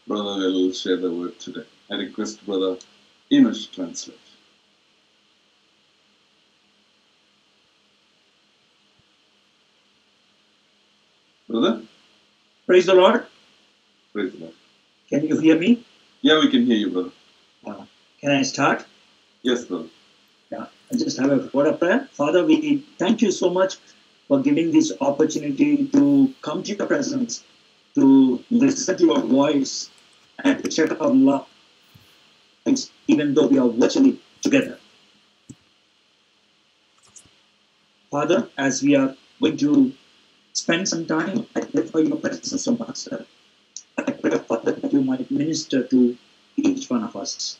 Brother will share the word today. I request Brother Enosh to translate. Brother, Praise the Lord. praise the Lord. Can you hear me? Yeah, we can hear you, brother. Uh, can I start? Yes, brother. Yeah, I just have a word of prayer. Father, we thank you so much for giving this opportunity to come to your presence, to listen to your voice, and to check our love, even though we are virtually together. Father, as we are going to spend some time, I pray for your presence, O Master. I pray, Father, that you might minister to each one of us.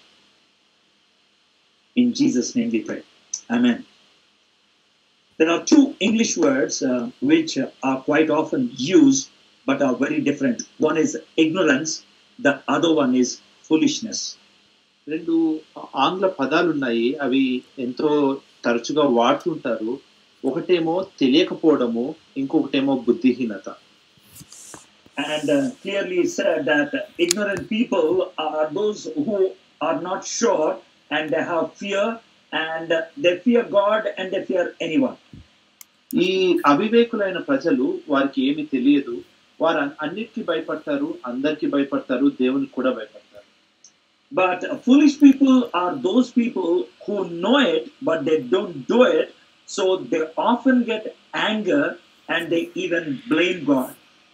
In Jesus' name we pray. Amen. There are two English words uh, which are quite often used but are very different. One is ignorance, the other one is foolishness. రెండు ఆంగ్ల పదాలు ఉన్నాయి అవి ఎంతో తరచుగా వాడుతుంటారు ఒకటేమో తెలియకపోవడము ఇంకొకటేమో బుద్ధిహీనత And uh, clearly said that ignorant people are those who are not sure and they have fear and they fear God and they fear anyone. ఈ అవివేకులైన ప్రజలు వారికి ఏమి తెలియదు వారు అన్- అన్నిటికీ భయపడతారు అందరికీ భయపడతారు దేవునికి కూడా భయపడతారు But uh, foolish people are those people who know it, but they don't do it. So they often get anger and they even blame God.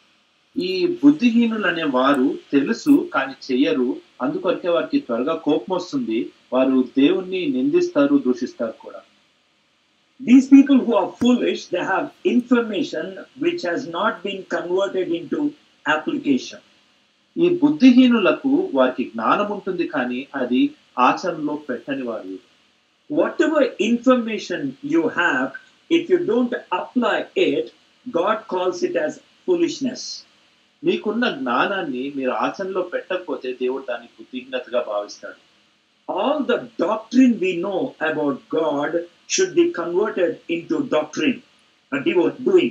ఈ బుద్ధిహీనులు అనే వారు తెలుసు కానీ చెయ్యరు అందుకొరకే వారికి త్వరగా కోపం వస్తుంది వారు దేవుణ్ణి నిందిస్తారు దూషిస్తారు కూడా These people who are foolish, they have information which has not been converted into application. ఈ బుద్ధిహీనులకు వారికి జ్ఞానం ఉంటుంది కానీ అది ఆచరణలో పెట్టని వారు Whatever information you have, if you don't apply it, God calls it as foolishness. మీకున్న జ్ఞానాన్ని మీరు ఆచరణలో పెట్టకపోతే దేవుడు దాన్ని బుద్ధిహీనతగా భావిస్తాడు All the doctrine we know about God should be converted into doctrine, a devo- doing.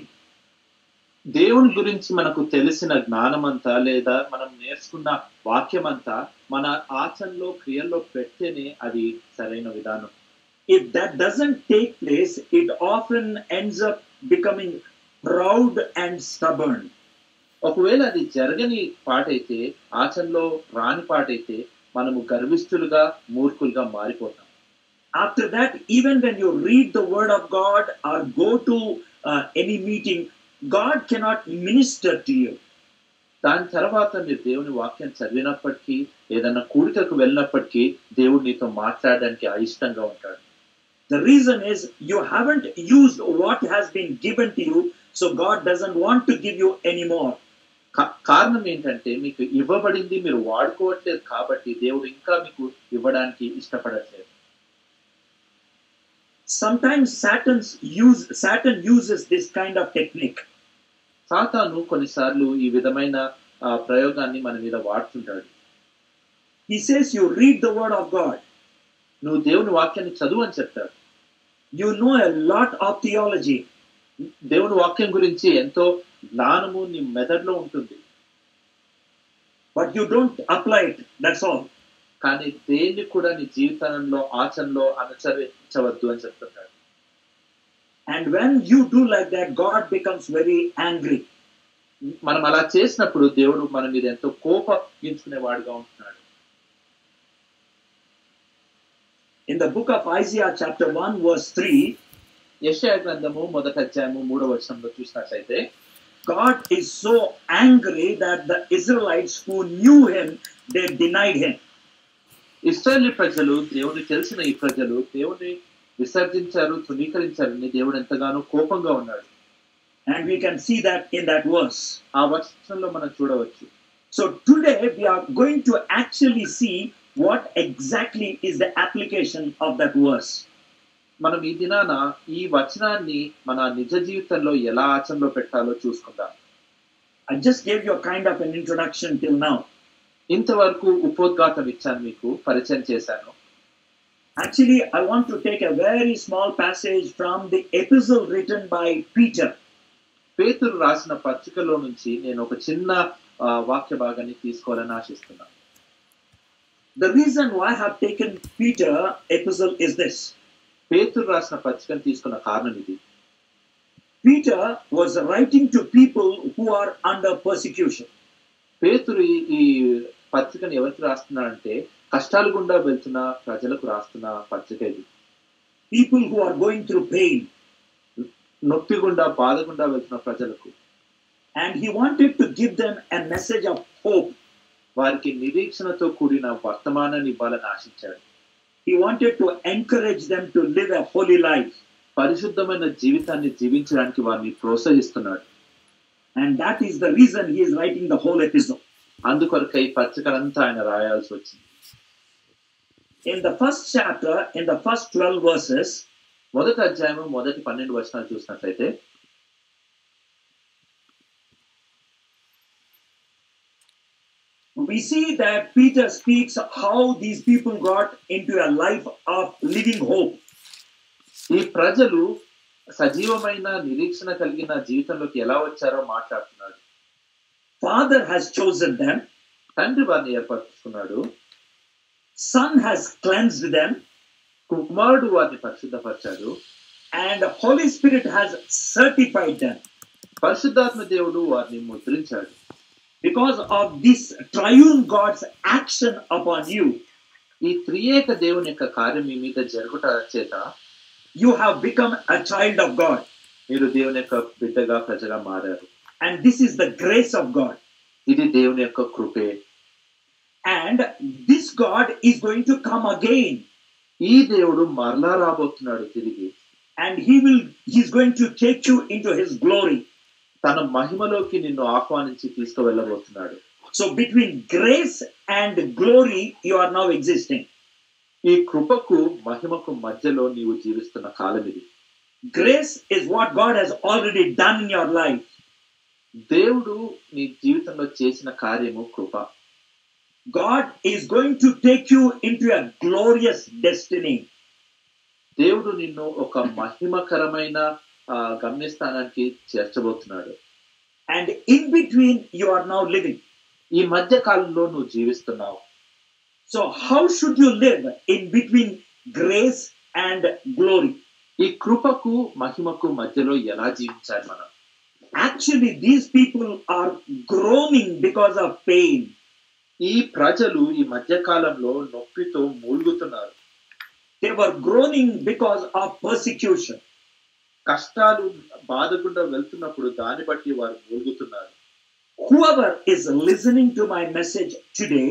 దేవుని గురించి మనకు తెలిసిన జ్ఞానం అంతా లేదా మనం నేర్చుకున్న వాక్యం అంతా మన ఆచరణలో క్రియల్లో పెడితేనే అది సరైన విధానం If that doesn't take place, it often ends up becoming proud and stubborn. ఒకవేళ అది జరగని పాటైతే ఆచరణలో రాని పాటైతే మనము గర్విష్ఠులుగా మూర్ఖులుగా మారిపోతాం After that, even when you read the Word of God or go to uh, any meeting, God cannot minister to you. దాని తర్వాత మీరు దేవుని వాక్యం చదివినప్పటికీ ఏదన్నా కూడికకు వెళ్ళినప్పటికీ దేవుడు నీతో మాట్లాడడానికి అయిష్టంగా ఉంటాడు The reason is you haven't used what has been given to you, so God doesn't want to give you any more. కా- కారణం ఏంటంటే మీకు ఇవ్వబడింది మీరు వాడుకోవట్లేదు కాబట్టి దేవుడు ఇంకా మీకు ఇవ్వడానికి ఇష్టపడట్లేదు Sometimes Satan's use Satan uses this kind of technique. సాతాను కొన్నిసార్లు ఈ విధమైన ఆ, ప్రయోగాన్ని మన మీద వాడుతుంటాడు He says you read the Word of God, నువ్వు దేవుని వాక్యాన్ని చదువు అని చెప్తాడు you know a lot of theology, దేవుని వాక్యం గురించి ఎంతో జ్ఞానము నీ మెదడులో ఉంటుంది but you don't apply it. That's all. కానీ దేన్ని కూడా నీ జీవితంలో ఆచరణలో అనుసరించవద్దు అని చెప్తుంటాడు And when you do like that, God becomes very angry. మనం అలా చేసినప్పుడు దేవుడు మన మీద ఎంతో కోపగించుకునేవాడుగా ఉంటున్నాడు In the book of Isaiah, chapter 1, verse 3, యెషయా గ్రంథము మొదటి అధ్యాయము మూడవ వచనంలో చూసినట్లయితే God is so angry that the Israelites who knew him, they denied him. Israeli ప్రజలు దేవుని తెలిసిన ఈ ప్రజలు దేవుని విసర్జించారు తృణీకరించారని దేవుడు ఎంతగానో కోపంగా ఉన్నాడు And we can see that in that verse. ఆ వచనంలో మనం చూడవచ్చు So today we are going to actually see what exactly is the application of that verse. మనం ఈ దినాన ఈ వచనాన్ని మన నిజ జీవితంలో ఎలా ఆచరణలో పెట్టాలో చూసుకుందాం I just gave you a kind of an introduction till now. ఇంతవరకు ఉపోద్ఘాతం ఇచ్చాను మీకు పరిచయం చేశాను Actually, I want to take a very small passage from the epistle written by Peter. పేతురు రాసిన పత్రికలో నుంచి నేను ఒక చిన్న ఆ, వాక్య భాగాన్ని తీసుకోవాలని ఆశిస్తున్నాను The reason why I have taken Peter epistle is this. పేతురు రాసిన పత్రికను తీసుకున్న కారణం ఇది Peter was writing to people who are under persecution. పేతురు ఈ- ఈ పత్రికను ఎవరికి రాస్తున్నాడంటే కష్టాలు గుండా వెళ్తున్న ప్రజలకు రాస్తున్న పత్రిక ఇది People who are going through pain. నొప్పి గుండా బాధ గుండా వెళ్తున్న ప్రజలకు And he wanted to give them a message of hope. వారికి నిరీక్షణతో కూడిన వర్తమానాన్ని ఇవ్వాలని ఆశించాడు He wanted to encourage them to live a holy life. పరిశుద్ధమైన జీవితాన్ని జీవించడానికి వారిని ప్రోత్సహిస్తున్నాడు And that is the reason he is writing the whole epistle. అందుకొరకై ఈ పత్రికలంతా ఆయన రాయాల్సి వచ్చింది In the first chapter, in the first 12 verses, మొదటి అధ్యాయం మొదటి పన్నెండు వచనాలు చూసినట్లయితే we see that Peter speaks how these people got into a life of living hope. ఈ ప్రజలు సజీవమైన నిరీక్షణ కలిగిన జీవితంలోకి ఎలా వచ్చారో మాట్లాడుతున్నాడు Father has chosen them, తండ్రి వారిని ఏర్పరచుకున్నాడు Son has cleansed them, కుమారుడు వారిని పరిశుద్ధపరిచాడు and the Holy Spirit has certified them. పరిశుద్ధాత్మ దేవుడు వారిని ముద్రించాడు Because of this triune God's action upon you, ఈ త్రియేక దేవుని యొక్క కార్యం మీ మీద జరుగుట చేత you have become a child of God. మీరు దేవుని యొక్క బిడ్డగా ప్రజగా మారారు And this is the grace of God. ఇది దేవుని యొక్క కృపే And this God is going to come again. ఈ దేవుడు మరలా రాబోతున్నాడు తిరిగి And he will he's going to take you into his glory. తన మహిమలోకి నిన్ను ఆహ్వానించి తీసుకువెళ్ళబోతున్నాడు So between grace and glory, you are now existing. ఈ కృపకు మహిమకు మధ్యలో నీవు జీవిస్తున్న కాలం ఇది Grace is what God has already done in your life. దేవుడు నీ జీవితంలో చేసిన కార్యము కృప God is going to take you into a glorious destiny. దేవుడు నిన్ను ఒక మహిమకరమైన ఆ, గమ్యస్థానానికి చేర్చబోతున్నాడు And in between, you are now living. ఈ మధ్య కాలంలో నువ్వు జీవిస్తున్నావు So, how should you live in between grace and glory? ఈ కృపకు మహిమకు మధ్యలో ఎలా జీవించాలి మనం Actually, these people are groaning because of pain. ఈ ప్రజలు ఈ మధ్య కాలంలో నొప్పితో మూలుగుతున్నారు They were groaning because of persecution. కష్టాలు బాధ గుండా వెళ్తున్నప్పుడు దాన్ని బట్టి వారు మూలుగుతున్నారు Whoever is listening to my message today,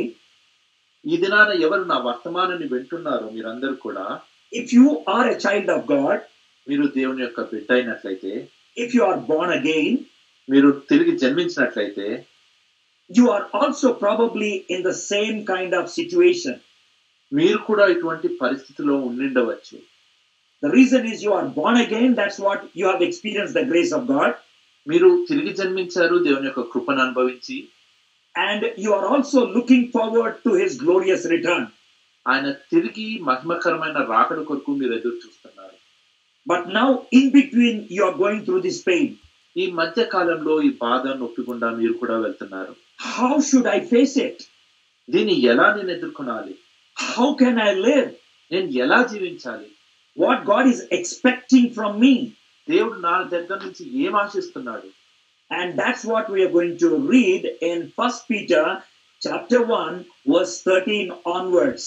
ఈ దినాన ఎవరు నా వర్తమానాన్ని వింటున్నారో మీరందరూ కూడా if you are a child of God, మీరు దేవుని యొక్క బిడ్డ అయినట్లయితే if you are born again, మీరు తిరిగి జన్మించినట్లయితే you are also probably in the same kind of situation. మీరు కూడా ఇటువంటి పరిస్థితిలో ఉండిండవచ్చు The reason is you are born again, that's what you have experienced the grace of God, మీరు తిరిగి జన్మించారు దేవుని యొక్క కృపను అనుభవించి and you are also looking forward to his glorious return. ఆయన తిరిగి మహిమకరమైన రాకడ కొరకు మీరు ఎదురు చూస్తున్నారు But now, in between, you are going through this pain. ఈ మధ్య కాలంలో ఈ బాధ నొప్పి గుండా మీరు కూడా వెళ్తున్నారు How should I face it? దీన్ని ఎలా నేను ఎదుర్కొనాలి How can I live? నేను ఎలా జీవించాలి What God is expecting from me. దేవుడు నా దగ్గర నుంచి ఏం ఆశిస్తున్నాడు And that's what we are going to read in First Peter chapter 1, verse 13 onwards.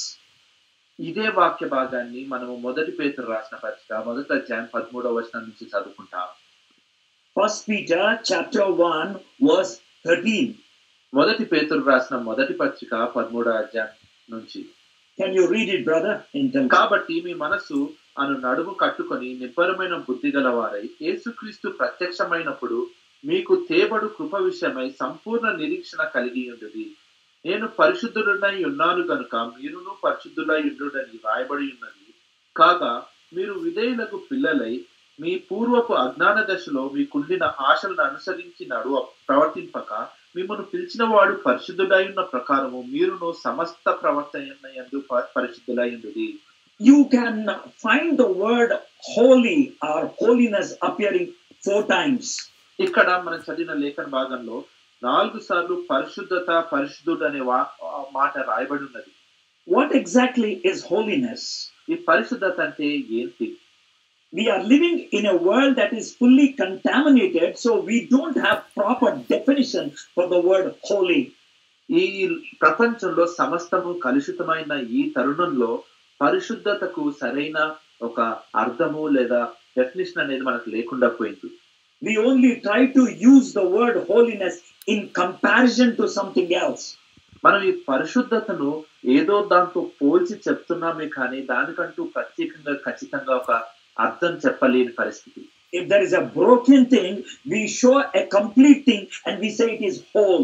ఇదే వాక్య భాగాన్ని మనము మొదటి పేతురు రాసిన పత్రిక మొదటి అధ్యాయం పదమూడవ వచనం నుంచి చదువుకుంటాం First Peter chapter 1, verse 13. మొదటి పేతురు రాసిన మొదటి పత్రిక పదమూడవ అధ్యాయం నుంచి Can you read it, brother? In Telugu. కాబట్టి మీ మనసు అను నడుము కట్టుకొని నిబ్బరమైన బుద్ధి గలవారై యేసుక్రీస్తు ప్రత్యక్షమైనప్పుడు మీకు తేబడు కృప విషయమై సంపూర్ణ నిరీక్షణ కలిగి ఉండుది నేను పరిశుద్ధుడనై ఉన్నాను గనుక మీరును పరిశుద్ధులై ఉండుడని రాయబడి ఉన్నది కాగా మీరు విధేయులకు పిల్లలై మీ పూర్వపు అజ్ఞాన దశలో మీకుండిన ఆశలను అనుసరించి నడువ ప్రవర్తింపక మిమ్మల్ని పిలిచిన వాడు పరిశుద్ధుడై ఉన్న ప్రకారము మీరును సమస్త ప్రవర్తన యందు ప- పరిశుద్ధులై ఉండుడి You can find the word holy or holiness appearing four times. ఇక్కడ మనం చదివిన లేఖన భాగంలో నాలుగు సార్లు పరిశుద్ధత పరిశుద్ధుడు అనే వా- ఆ మాట రాయబడి ఉన్నది What exactly is holiness? ఈ పరిశుద్ధత అంటే ఏంటి We are living in a world that is fully contaminated, so we don't have proper definition for the word holy. ఈ ప్రపంచంలో సమస్తము కలుషితమైన ఈ తరుణంలో పరిశుద్ధతకు సరైన ఒక అర్థము లేదా డెఫినేషన్ అనేది మనకు లేకుండా పోయింది We only try to use the word holiness in comparison to something else. మనం ఈ పరిశుద్ధతను ఏదో దాంతో పోల్చి చెప్తున్నామే కానీ దానికంటూ ప్రత్యేకంగా ఖచ్చితంగా ఒక అర్థం చెప్పలేని పరిస్థితి If there is a broken thing, we show a complete thing and we say it is whole.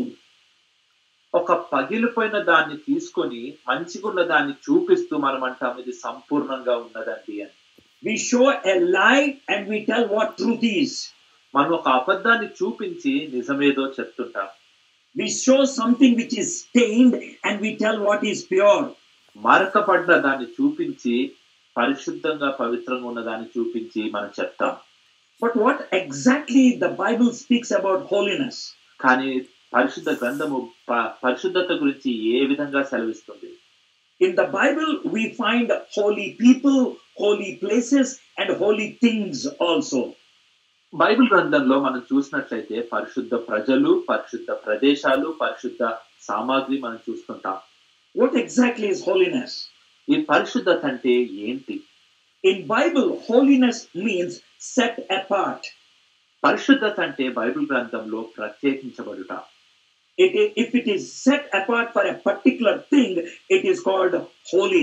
ఒక పగిలిపోయిన దాన్ని తీసుకొని మంచిగా ఉన్న దాన్ని చూపిస్తూ మనం అంటాం ఇది సంపూర్ణంగా ఉన్నదండి అని We show a lie and we tell what truth is. మనం ఒక అబద్ధాన్ని చూపించి నిజమేదో చెప్తుంటాం We show something which is stained and we tell what is pure. మరకపడ్డ దాన్ని చూపించి పరిశుద్ధంగా పవిత్రంగా ఉన్న దాన్ని చూపించి మనం చెప్తాం But what exactly the Bible speaks about holiness? కానీ పరిశుద్ధ గ్రంథము ప- పరిశుద్ధత గురించి ఏ విధంగా సెలవిస్తుంది In the Bible, we find holy people, holy places, and holy things also. Bible గ్రంథంలో మనం చూసినట్లయితే పరిశుద్ధ ప్రజలు పరిశుద్ధ ప్రదేశాలు పరిశుద్ధ సామాగ్రి మనం చూస్తుంటాం What exactly is holiness? ఈ పరిశుద్ధత అంటే ఏంటి In Bible, holiness means set apart. పరిశుద్ధత అంటే బైబిల్ గ్రంథంలో ప్రత్యేకించబడుట It, if it is set apart for a particular thing, it is called holy.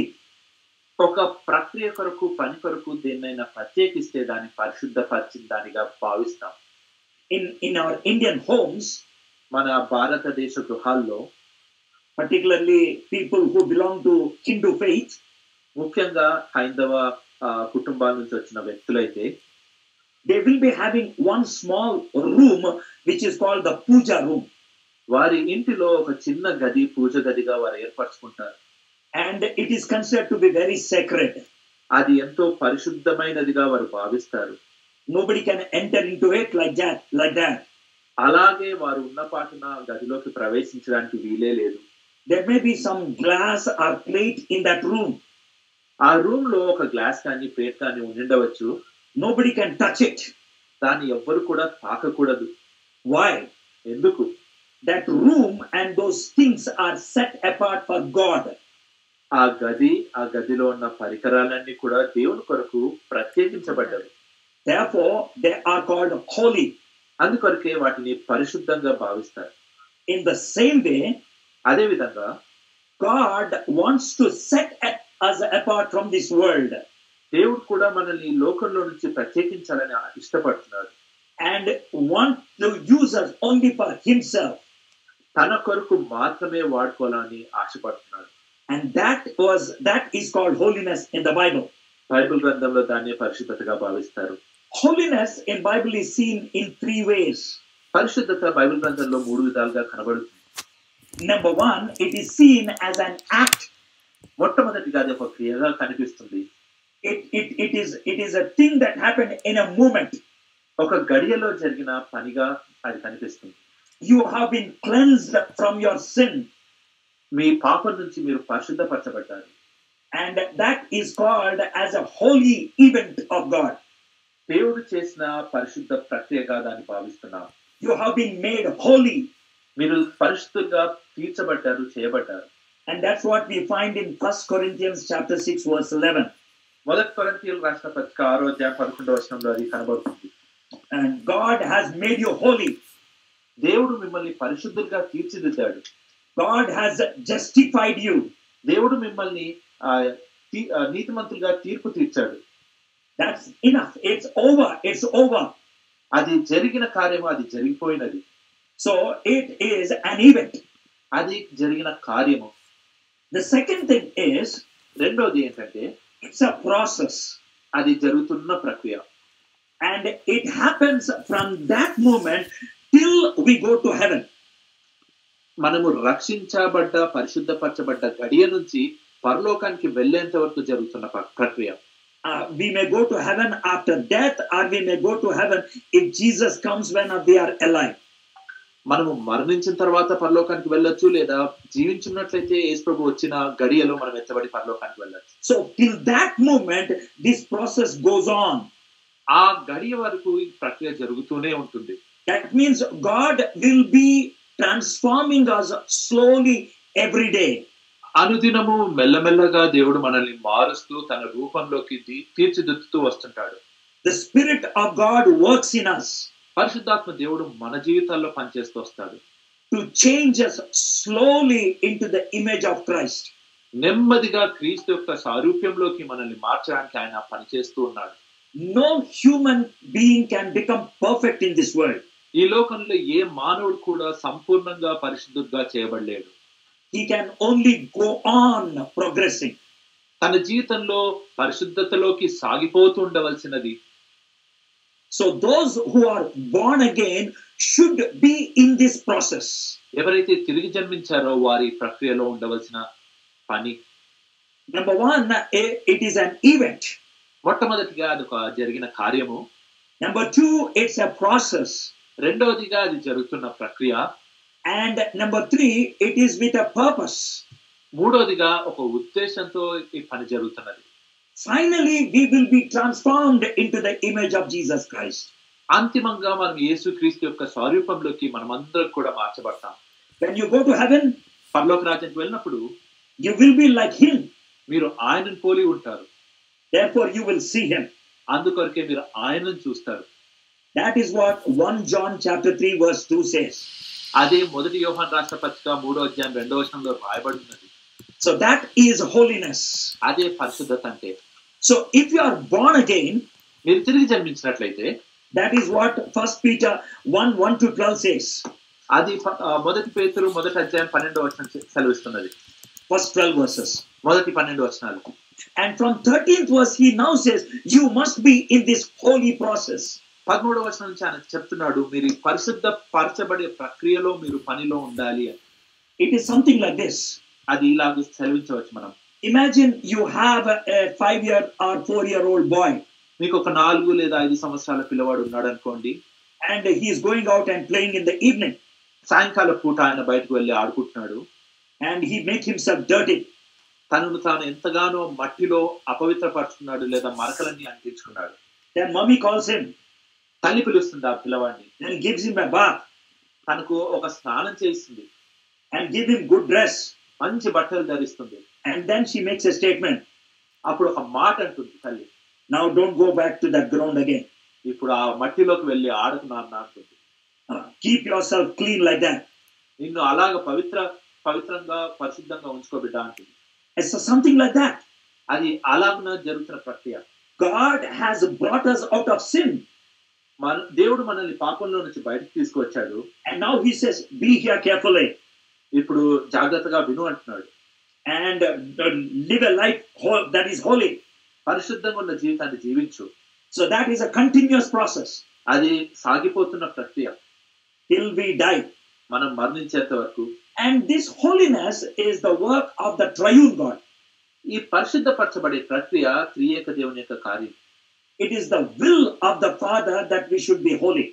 ఒక ప్రక్రియ కొరకు పని కొరకు దేన్నైనా ప్రత్యేకిస్తే దాన్ని పరిశుద్ధపరిచిన దానిగా భావిస్తాం In, in our Indian homes, మన భారతదేశ గృహాల్లో particularly people who belong to Hindu faith, ముఖ్యంగా హైందవ ఆ, కుటుంబాల నుంచి వచ్చిన వ్యక్తులైతే they will be having one small room which is called the puja room. వారి ఇంటిలో ఒక చిన్న గది పూజ గదిగా వారు ఏర్పరచుకుంటారు And it is considered to be very sacred. అది ఎంతో పరిశుద్ధమైనదిగా వారు భావిస్తారు Nobody can enter into it like that, like that. అలాగే వారు ఉన్న పాటున గదిలోకి ప్రవేశించడానికి వీలే లేదు There may be some glass or plate in that room. ఆ రూమ్ లో ఒక గ్లాస్ కానీ ప్లేట్ కానీ ఉండిండవచ్చు Nobody can touch it. దాన్ని ఎవ్వరు కూడా తాకకూడదు Why? ఎందుకు That room and those things are set apart for God. ఆ గది ఆ గదిలో ఉన్న పరికరాలన్నీ కూడా దేవుని కొరకు ప్రత్యేకించబడ్డవి Therefore, they are called holy. అందుకొరకే వాటిని పరిశుద్ధంగా భావిస్తారు In the same way, అదే విధంగా God wants to set a- us apart from this world దేవుడు కూడా మనల్ని ఈ లోకంలో నుంచి ప్రత్యేకించాలని ఇష్టపడుతున్నాడు and want to use us only for Himself. తన కొరకు మాత్రమే వాడుకోవాలని ఆశపడుతున్నాడు And that was that is called holiness in the Bible. Bible గ్రంథంలో దాన్ని పరిశుద్ధతగా భావిస్తారు Holiness in Bible is seen in three ways. పరిశుద్ధత బైబిల్ గ్రంథంలో మూడు విధాలుగా కనబడుతుంది Number one, it is seen as an act. మొట్టమొదటిగా అది ఒక క్రియగా కనిపిస్తుంది It, it, it is it is a thing that happened in a moment. ఒక గడియలో జరిగిన పనిగా అది కనిపిస్తుంది You have been cleansed from your sin, మీ పాపం నుంచి మీరు పరిశుద్ధపరచబడ్డారు and that is called as a holy event of God. దేవుడు చేసిన పరిశుద్ధ ప్రక్రియగా దాన్ని భావిస్తున్నాం You have been made holy, మీరు పరిశుద్ధంగా తీర్చబడ్డారు చేయబడ్డారు and that's what we find in First Corinthians chapter six, verse eleven. మొదటి కొరంతీయులు రాసిన పత్రిక ఆరో అధ్యాయం పదకొండవ వచనంలో అది కనబడుతుంది And God has made you holy. దేవుడు మిమ్మల్ని పరిశుద్ధులుగా తీర్చిదిద్దాడు God has justified you. దేవుడు మిమ్మల్ని ఆ, తీ- ఆ, నీతిమంతులుగా తీర్పు తీర్చాడు That's enough. It's over. It's over. అది జరిగిన కార్యము అది జరిగిపోయినది So it is an event. అది జరిగిన కార్యము The second thing is రెండోది ఏంటంటే it's a process. అది జరుగుతున్న ప్రక్రియ And it happens from that moment till we go to heaven. మనము రక్షించబడ్డ పరిశుద్ధపరచబడ్డ గడియ నుంచి పరలోకానికి వెళ్ళేంత వరకు జరుగుతున్న ప్ర- ప్రక్రియ Uh, we may go to heaven after death, or we may go to heaven if Jesus comes when we are alive. మనము మరణించిన తర్వాత పరలోకానికి వెళ్ళొచ్చు లేదా జీవించున్నట్లయితే యేసు ప్రభు వచ్చిన గడియలో మనం ఎత్తబడి పరలోకానికి వెళ్ళొచ్చు So till that moment, this process goes on. ఆ గడియ వరకు ఈ ప్రక్రియ జరుగుతూనే ఉంటుంది That means God will be transforming us slowly every day. అనుదినము మెల్లమెల్లగా దేవుడు మనల్ని మారుస్తూ తన రూపంలోకి తీ- తీర్చిదిద్దుతూ వస్తుంటాడు The Spirit of God works in us పరిశుద్ధాత్మ దేవుడు మన జీవితాల్లో పనిచేస్తూ వస్తాడు to change us slowly into the image of Christ. నెమ్మదిగా క్రీస్తు యొక్క సారూప్యంలోకి మనల్ని మార్చడానికి ఆయన పనిచేస్తూ ఉన్నాడు No human being can become perfect in this world. ఈ లోకంలో ఏ మానవుడు కూడా సంపూర్ణంగా పరిశుద్ధుడుగా చేయబడలేడు He can only go on progressing. తన జీవితంలో పరిశుద్ధతలోకి సాగిపోతూ ఉండవలసినది So those who are born again should be in this process. ఎవరైతే తిరిగి జన్మించారో వారి ప్రక్రియలో ఉండవలసిన పని Number one, eh, it is an event. మొట్టమొదటిగా అది ఒక జరిగిన కార్యము Number two, it's a process. రెండవదిగా అది జరుగుతున్న ప్రక్రియ And number three, it is with a purpose. మూడవదిగా ఒక ఉద్దేశంతో ఈ పని జరుగుతున్నది Finally, we will be transformed into the image of Jesus Christ. అంతిమంగా మనం యేసుక్రీస్తు యొక్క స్వరూపంలోకి మనం అందరం కూడా మార్చబడతాం When you go to heaven, పరలోక రాజ్యానికి వెళ్ళినప్పుడు you will be like Him. మీరు ఆయనను పోలి ఉంటారు Therefore, you will see Him. అందుకొరకే మీరు ఆయనను చూస్తారు That is what 1 John chapter 3 verse 2 says. అదే మొదటి యోహాన్ రాష్ట్ర పత్రిక మూడో అధ్యాయం రెండో వచనంలో రాయబడి ఉన్నది So that is holiness. అదే పరిశుద్ధత అంటే So if you are born again, మీరు తిరిగి జన్మించినట్లయితే that is what First Peter 1 1 to 12 says. అది ప- ఆ, మొదటి పేతురు మొదటి అధ్యాయం పన్నెండో వచనం సె- సెలవిస్తున్నది First 12 verses. మొదటి పన్నెండు వచనాలు And from 13th verse, he now says, You must be in this holy process. పదమూడో వచనం నుంచి ఆయన చెప్తున్నాడు మీరు ఈ పరిశుద్ధ పరచబడే ప్రక్రియలో మీరు పనిలో ఉండాలి అని It is something like this. అది ఇలాగ సెలవించవచ్చు మనం Imagine you have a, a five year or four year old boy, మీకు ఒక నాలుగు లేదా ఐదు సంవత్సరాల పిల్లవాడు ఉన్నాడు అనుకోండి and he is going out and playing in the evening, సాయంకాల పూట ఆయన బయటకు వెళ్ళి ఆడుకుంటున్నాడు and he make himself dirty. తనను తాను ఎంతగానో మట్టిలో అపవిత్రపరుచుకున్నాడు లేదా మరకలన్నీ అంటించుకున్నాడు Then mommy calls him తల్లి పిలుస్తుంది ఆ పిల్లవాడిని and gives him a bath తనకు ఒక స్నానం చేయిస్తుంది and give him good dress. మంచి బట్టలు ధరిస్తుంది And then she makes a statement. అప్పుడు ఒక మాట అంటుంది తల్లి Now don't go back to that ground again. ఇప్పుడు ఆ మట్టిలోకి వెళ్ళి ఆడకు నాన్న అంటుంది Uh, keep yourself clean like that. నిన్ను అలాగ పవిత్ర పవిత్రంగా పరిశుద్ధంగా ఉంచుకోబిడ్డ అంటుంది It's something like that. అది అలాగన జరుగుతున్న ప్రక్రియ God has brought us out of sin. మన దేవుడు మనల్ని పాపంలో నుంచి బయటకు తీసుకొచ్చాడు And now he says, Be here carefully ఇప్పుడు జాగ్రత్తగా విను అంటున్నాడు and uh, live a life ho- that is holy. పరిశుద్ధంగా ఉన్న జీవితాన్ని జీవించు So that is a continuous process అది సాగిపోతున్న ప్రక్రియ till we die. మనం మరణించేంత వరకు And this holiness is the work of the triune God. ఈ పరిశుద్ధపరచబడే ప్రక్రియ త్రియేక దేవుని యొక్క కార్యం It is the will of the Father that we should be holy.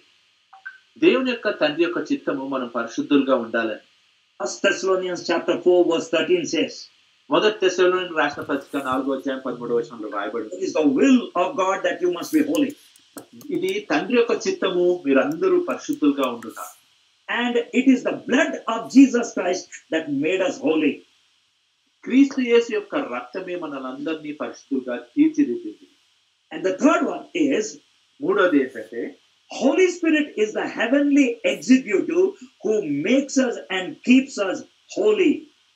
దేవుని యొక్క తండ్రి యొక్క చిత్తము మనం పరిశుద్ధులుగా ఉండాలని First Thessalonians chapter 4, verse 13 says, మొదటి దశలో రాసిన పత్రిక నాలుగో అధ్యాయం పదమూడవ వచనంలో రాయబడింది It is the will of God that you must be holy. ఇది తండ్రి యొక్క చిత్తము మీరందరూ పరిశుద్ధులుగా ఉండుట And it is the blood of Jesus Christ that made us holy. క్రీస్తు యేసు యొక్క రక్తమే మనలందరినీ పరిశుద్ధులుగా తీర్చిదిద్దింది And the third one is మూడోది ఏంటంటే Holy Spirit is the heavenly executive who makes us and keeps us holy.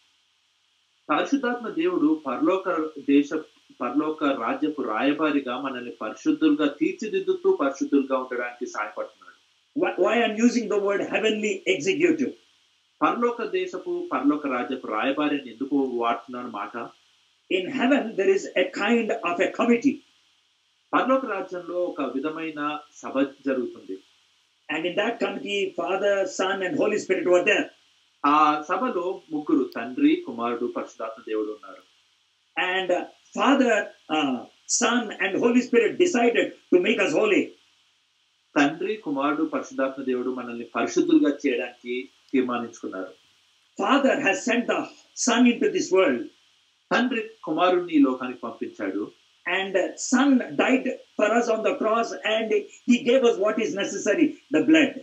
పరిశుద్ధాత్మ దేవుడు పరలోక దేశ పరలోక రాజ్యపు రాయబారిగా మనల్ని పరిశుద్ధులుగా తీర్చిదిద్దుతూ పరిశుద్ధులుగా ఉండడానికి సహాయపడుతున్నాడు Why, why I'm using the word heavenly executive? పరలోక దేశపు పరలోక రాజ్యపు రాయబారి అని ఎందుకు వాడుతున్నాను మాట In heaven, there is a kind of a committee. పరలోక రాజ్యంలో ఒక విధమైన సభ జరుగుతుంది And in that committee, Father, Son, and Holy Spirit were there. ఆ సభలో ముగ్గురు తండ్రి కుమారుడు పరిశుధాత్మ దేవుడు ఉన్నారు And uh, Father, uh, Son, and Holy Spirit decided to make us holy. తండ్రి కుమారుడు పరిశుద్ధాత్మ దేవుడు మనల్ని పరిశుద్ధులుగా చేయడానికి తీర్మానించుకున్నారు Father has sent the Son into this world, తండ్రి కుమారుణ్ణి ఈ లోకానికి పంపించాడు and the Son died for us on the cross, and He gave us what is necessary the blood.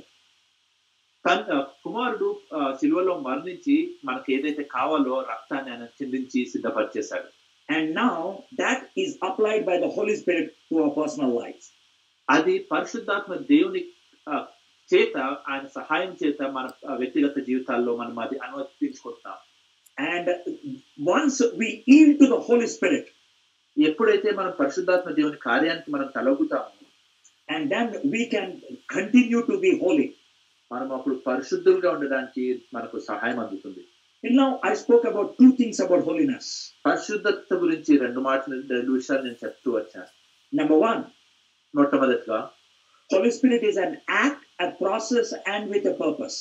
తన్ కుమారుడు ఆ, శిలువలో మరణించి మనకి ఏదైతే కావాలో రక్తాన్ని ఆయన చిందించి సిద్ధపరిచేశాడు And now that is applied by the Holy Spirit to our personal lives. అది పరిశుద్ధాత్మ దేవుని ఆ, చేత ఆయన సహాయం చేత మన ఆ, వ్యక్తిగత జీవితాల్లో మనం అది అనువర్తించుకుంటున్నాం And once we yield to the Holy Spirit, ఎప్పుడైతే మనం పరిశుద్ధాత్మ దేవుని కార్యానికి మనం తలొగ్గుతామో and then we can continue to be holy. మనం అప్పుడు పరిశుద్ధులుగా ఉండడానికి మనకు సహాయం అందుతుంది Till now, I spoke about two things about holiness. పరిశుద్ధత గురించి రెండు మాటలు రెండు విషయాలు నేను చెప్తూ వచ్చాను Number one, మొట్టమొదటిగా Holy Spirit is an act, a process, and with a purpose.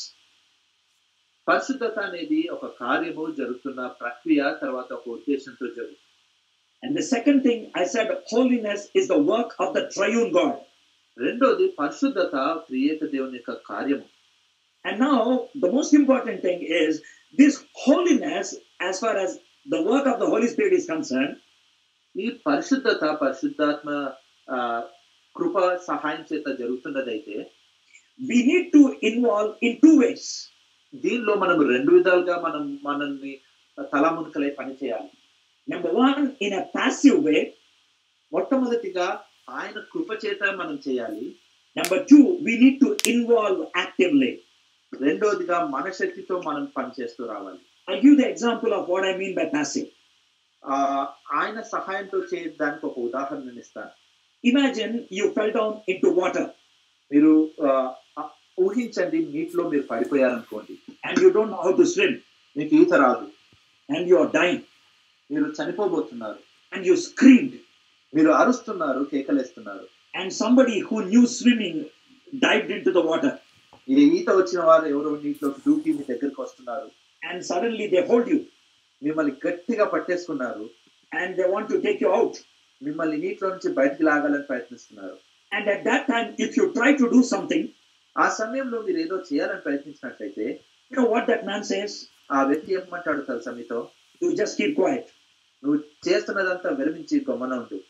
పరిశుద్ధత అనేది ఒక కార్యము జరుగుతున్న ప్రక్రియ తర్వాత ఒక ఉద్దేశంతో జరుగుతుంది And the second thing I said, holiness is the work of the triune God. రెండోది పరిశుద్ధత క్రియేత దేవుని యొక్క కార్యము And now, the most important thing is this holiness, as far as the work of the Holy Spirit is concerned, ఈ పరిశుద్ధత పరిశుద్ధాత్మ ఆ, కృప సహాయం చేత జరుగుతున్నదైతే we need to involve in two ways. దీనిలో మనం రెండు విధాలుగా మనం మనల్ని తలమునకలై పనిచేయాలి Number one, in a passive way. మొట్టమొదటిగా ఆయన కృప చేత మనం చేయాలి Number two, we need to involve actively. రెండోదిగా మన శక్తితో మనం పనిచేస్తూ రావాలి I'll give the example of what I mean by passive. ఆ, ఆయన సహాయంతో చేయడానికి ఒక ఉదాహరణ ఇస్తాను Imagine you fell down into water మీరు ఆ, ఆ, ఊహించండి నీటిలో మీరు పడిపోయారనుకోండి and you don't know how to swim మీకు ఈత రాదు and you are dying మీరు చనిపోబోతున్నారు and you screamed మీరు అరుస్తున్నారు కేకలేస్తున్నారు and somebody who knew swimming dived into the water ఈ ఈత వచ్చిన వారు ఎవరో నీటిలోకి దూకి మీ దగ్గరికి వస్తున్నారు and suddenly they hold you మిమ్మల్ని గట్టిగా పట్టేసుకున్నారు and they want to take you out. మిమ్మల్ని నీటిలో నుంచి బయటికి లాగాలని ప్రయత్నిస్తున్నారు And at that time, if you try to do something, ఆ సమయంలో మీరు ఏదో చేయాలని ప్రయత్నించినట్లయితే you know what that man says? ఆ వ్యక్తి ఏమంటాడు తెలుసా మీతో You just keep quiet. నువ్వు చేస్తున్నదంతా విరమించి గమన ఉండు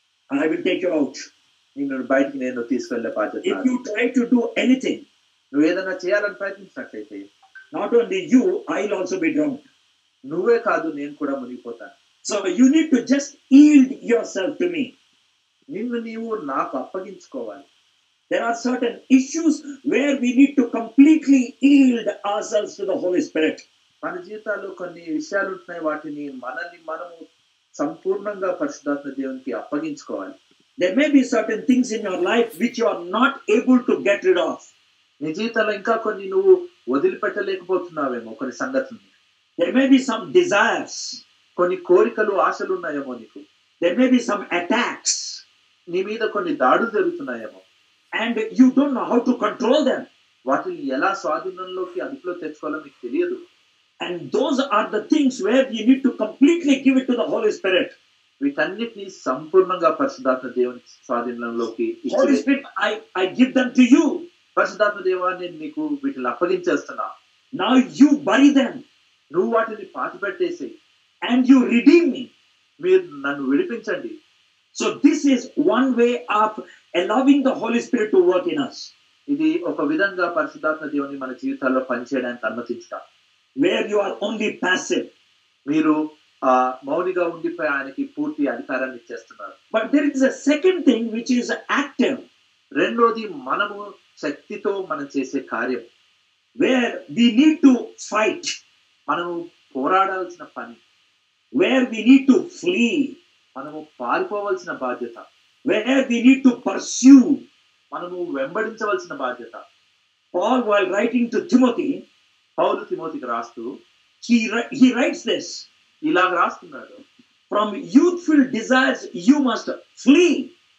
I will take you out. నిన్ను బయటికి నేను తీసుకెళ్లే బాధ్యత If నాది. you try to do anything, నువ్వు ఏదైనా చేయాలని ప్రయత్నించినట్లయితే not only you, I'll also be drowned. నువ్వే కాదు నేను కూడా మునిగిపోతాను So you need to just yield yourself to me. నిన్ను నీవు నాకు అప్పగించుకోవాలి There are certain issues where we need to completely yield ourselves to the Holy Spirit. మన జీవితాల్లో కొన్ని విషయాలు ఉంటున్నాయి వాటిని మనల్ని మనము సంపూర్ణంగా పరిశుద్ధాత్మ దేవునికి అప్పగించుకోవాలి There may be certain things in your life which you are not able to get rid of. నీ జీవితంలో ఇంకా కొన్ని నువ్వు వదిలిపెట్టలేకపోతున్నావేమో కొన్ని సంగతుల్ని There may be some desires. కొన్ని కోరికలు ఆశలు ఉన్నాయేమో నీకు There may be some attacks. నీ మీద కొన్ని దాడులు జరుగుతున్నాయేమో And you don't know how to control them. వాటిని ఎలా స్వాధీనంలోకి అదుపులో తెచ్చుకోవాలో మీకు తెలియదు And those are the things where you need to completely give it to the Holy Spirit. వీటన్నిటిని సంపూర్ణంగా పరిశుద్ధాత్మ దేవుని స్వాధీనంలోకి Holy ఇచ్చి Spirit, I, I give them to you. పరిశుద్ధాత్మ దేవా నేను నీకు వీటిని అప్పగించేస్తున్నా Now you bury them నువ్వు వాటిని పాతి పెట్టేసి and you redeem me. మీరు నన్ను విడిపించండి So this is one way of allowing the Holy Spirit to work in us, ఇది ఒక విధంగా పరిశుద్ధాత్మ దేవుని మన జీవితాల్లో పనిచేయడానికి అనుమతించడం where you are only passive. మీరు ఆ మౌనిగా ఉండిపోయి ఆయనకి పూర్తి అధికారాన్ని ఇచ్చేస్తున్నారు But there is a second thing which is active, రెండోది మనము శక్తితో మనం చేసే కార్యం where we need to fight, మనము పోరాడాల్సిన పని where we need to flee, మనము పారిపోవలసిన బాధ్యత where we need to pursue. మనము వెంబడించవలసిన బాధ్యత Paul, while writing to Timothy, పౌలు తిమోతికి రాస్తూ he, wri- he writes this ఇలాగ రాస్తున్నాడు from youthful desires, you must flee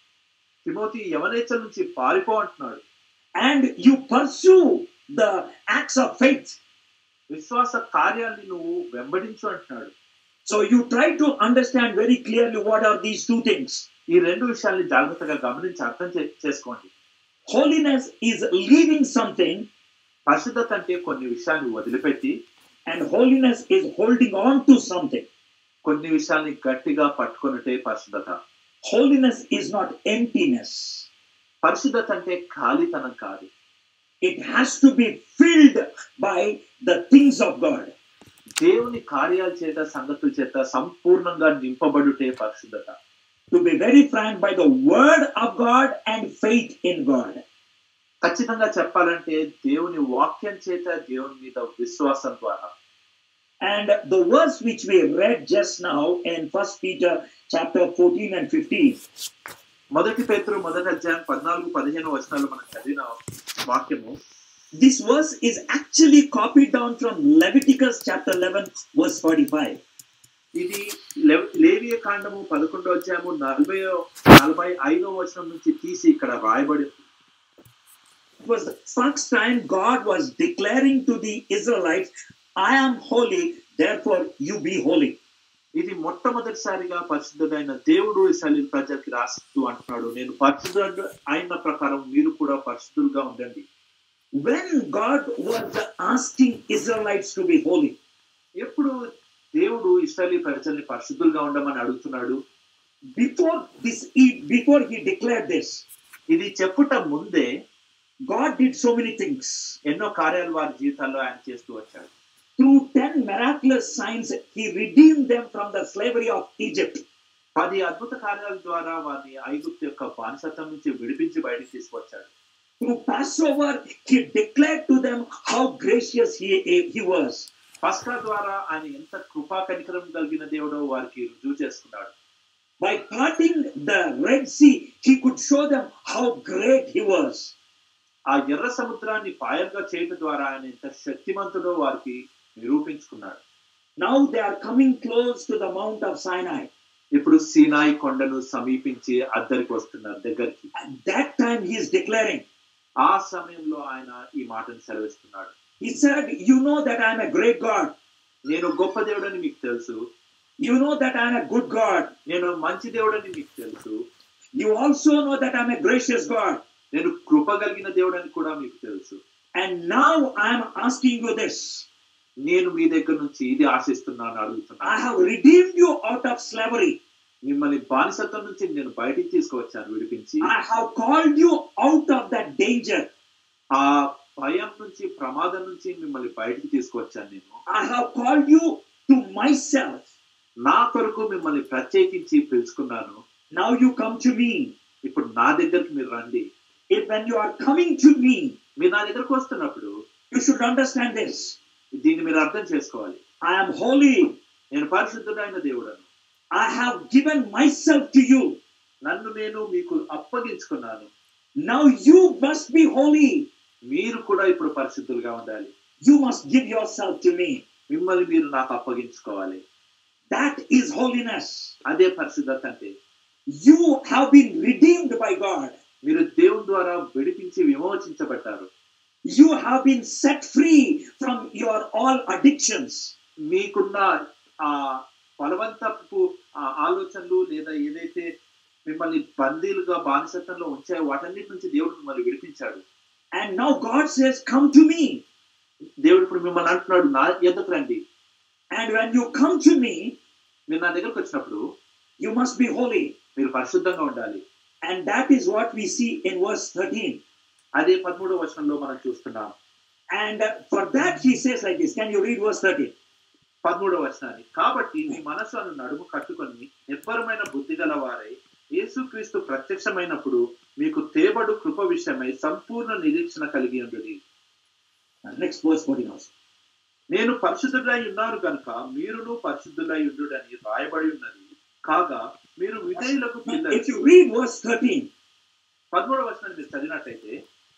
Timothy యవనేచ్చల నుంచి పారిపో అంటున్నాడు and you pursue the acts of faith. విశ్వాస కార్యాన్ని నువ్వు వెంబడించు అంటున్నాడు So you try to understand very clearly what are these two things. ఈ రెండు విషయాల్ని జాగ్రత్తగా గమనించి అర్థం చే- చేసుకోండి Holiness is leaving something, పరిశుద్ధత అంటే కొన్ని విషయాన్ని వదిలిపెట్టి and holiness is holding on to something. కొన్ని విషయాల్ని గట్టిగా పట్టుకొనిటే పరిశుద్ధత Holiness is not emptiness. పరిశుద్ధత అంటే ఖాళీతనం కాదు It has to be filled by the things of God. దేవుని కార్యాల చేత సంగతుల చేత సంపూర్ణంగా నింపబడుటే పరిశుద్ధత To be very frank, by the word of God and faith in God. ఖచ్చితంగా చెప్పాలంటే దేవుని వాక్యం చేత దేవుని మీద విశ్వాసం ద్వారా And the verse which we read just now in First Peter chapter 14 and 15, మొదటి పేతురు మొదటి అధ్యాయం పద్నాలుగు పదిహేను వచనాలు మనం చదివిన వాక్యము this verse is actually copied down from Leviticus chapter 11, verse 45. ఇది లెవ్- లేవియ కాండము పదకొండో అధ్యాయము నలభై నలభై ఐదో వచనం నుంచి తీసి ఇక్కడ రాయబడి It was the first time God was declaring to the Israelites, I am holy, therefore you be holy. ఇది మొట్టమొదటిసారిగా పరిశుద్ధుడైన దేవుడు ఇస్రాయేల్ ప్రజలకి రాస్తూ అంటున్నాడు నేను పరిశుద్ధుడు అయిన ప్రకారం మీరు కూడా పరిశుద్ధులుగా ఉండండి When God was asking Israelites to be holy, ఎప్పుడు దేవుడు ఇస్రాయేలీ ప్రజల్ని పరిశుద్ధులుగా ఉండమని అడుగుతున్నాడు before this, he- before he declared this, ఇది చెప్పుట ముందే God did so many things. ఎన్నో కార్యాలు వారి జీవితాల్లో ఆయన చేస్తూ వచ్చాడు Through 10 miraculous signs, he redeemed them from the slavery of Egypt. పది అద్భుత కార్యాల ద్వారా వారిని ఐగుప్తు యొక్క బానిసత్వం నుంచి విడిపించి బయటికి తీసుకొచ్చాడు Through Passover, he declared to them how gracious he, he was. పస్కా ద్వారా ఆయన ఎంత కృపా కనికరం కలిగిన దేవుడో వారికి రుజువు చేసుకున్నాడు By parting the Red Sea, he could show them how great he was. ఆ ఎర్ర సముద్రాన్ని పాయలుగా చేయడం ద్వారా ఆయన ఎంత శక్తిమంతుడో వారికి నిరూపించుకున్నాడు Now they are coming close to the Mount of Sinai. ఇప్పుడు సీనాయి కొండను సమీపించి అద్దరికి వస్తున్నారు దగ్గరికి At that time, he is declaring, ఆ సమయంలో ఆయన ఈ మాటను సెలవిస్తున్నాడు He said, You know that I am a great God. నేను గొప్ప దేవుడని మీకు తెలుసు You know that I am a good God. నేను మంచి దేవుడని మీకు తెలుసు You also know that I am a gracious God. నేను కృప కలిగిన దేవుడని కూడా మీకు తెలుసు And now I am asking you this నేను మీ దగ్గర నుంచి ఇది ఆశిస్తున్నాను I అడుగుతున్నాను have redeemed you out of slavery. మిమ్మల్ని బానిసత్వం నుంచి నేను బయటికి తీసుకువచ్చాను విడిపించి I have called you out of that danger. ఆ భయం నుంచి ప్రమాదం నుంచి మిమ్మల్ని బయటికి తీసుకువచ్చాను నేను I have called you to myself. నా కొరకు మిమ్మల్ని ప్రత్యేకించి పిలుచుకున్నాను Now you come to me. ఇప్పుడు నా దగ్గరికి మీరు రండి If when you are coming to me, మీరు నా దగ్గరకు వస్తున్నప్పుడు you should understand this. దీన్ని మీరు అర్థం చేసుకోవాలి I am holy. నేను పరిశుద్ధుడైన దేవుడను I have given myself to you. నన్ను నేను మీకు అప్పగించుకున్నాను Now you must be holy. మీరు కూడా ఇప్పుడు పరిశుద్ధులుగా ఉండాలి You must give yourself to me. మిమ్మల్ని మీరు నాకు అప్పగించుకోవాలి That is holiness. అదే పరిశుద్ధత అంటే You have been redeemed by God. మీరు దేవుని ద్వారా విడిపించి విమోచించబడ్డారు You have been set free from your all addictions. మీకున్న ఆ బలవంతపు ఆ ఆలోచనలు లేదా ఏదైతే మిమ్మల్ని బందీలుగా బానిసత్వంలో ఉంచాయో వాటన్నిటి నుంచి దేవుడు మిమ్మల్ని విడిపించాడు And now God says, Come to me. దేవుడు ఇప్పుడు మిమ్మల్ని అంటున్నాడు నా ఎద్దకు రండి And when you come to me, మీరు నా దగ్గరకు వచ్చినప్పుడు you must be holy. మీరు పరిశుద్ధంగా ఉండాలి And that is what we see in verse 13. అదే పదమూడవ వచనంలో మనం చూస్తున్నాం And uh, for that, he says like this. Can you read verse 13? పదమూడవ వచనాన్ని కాబట్టి మీ మనసును నడుము కట్టుకొని నిబ్బరమైన బుద్ధి గల వారై యేసుక్రీస్తు ప్రత్యక్షమైనప్పుడు మీకు తేబడు కృప విషయమై సంపూర్ణ నిరీక్షణ కలిగి ఉండుడి Uh, next verse 14 also. నేను పరిశుద్ధులై ఉన్నారు కనుక మీరును పరిశుద్ధులై ఉండుడని రాయబడి ఉన్నది కాగా మీరు విధేయులకు Now, పిల్లలు if you read verse 13, పదమూడవ వచనాన్ని మీరు చదివినట్టయితే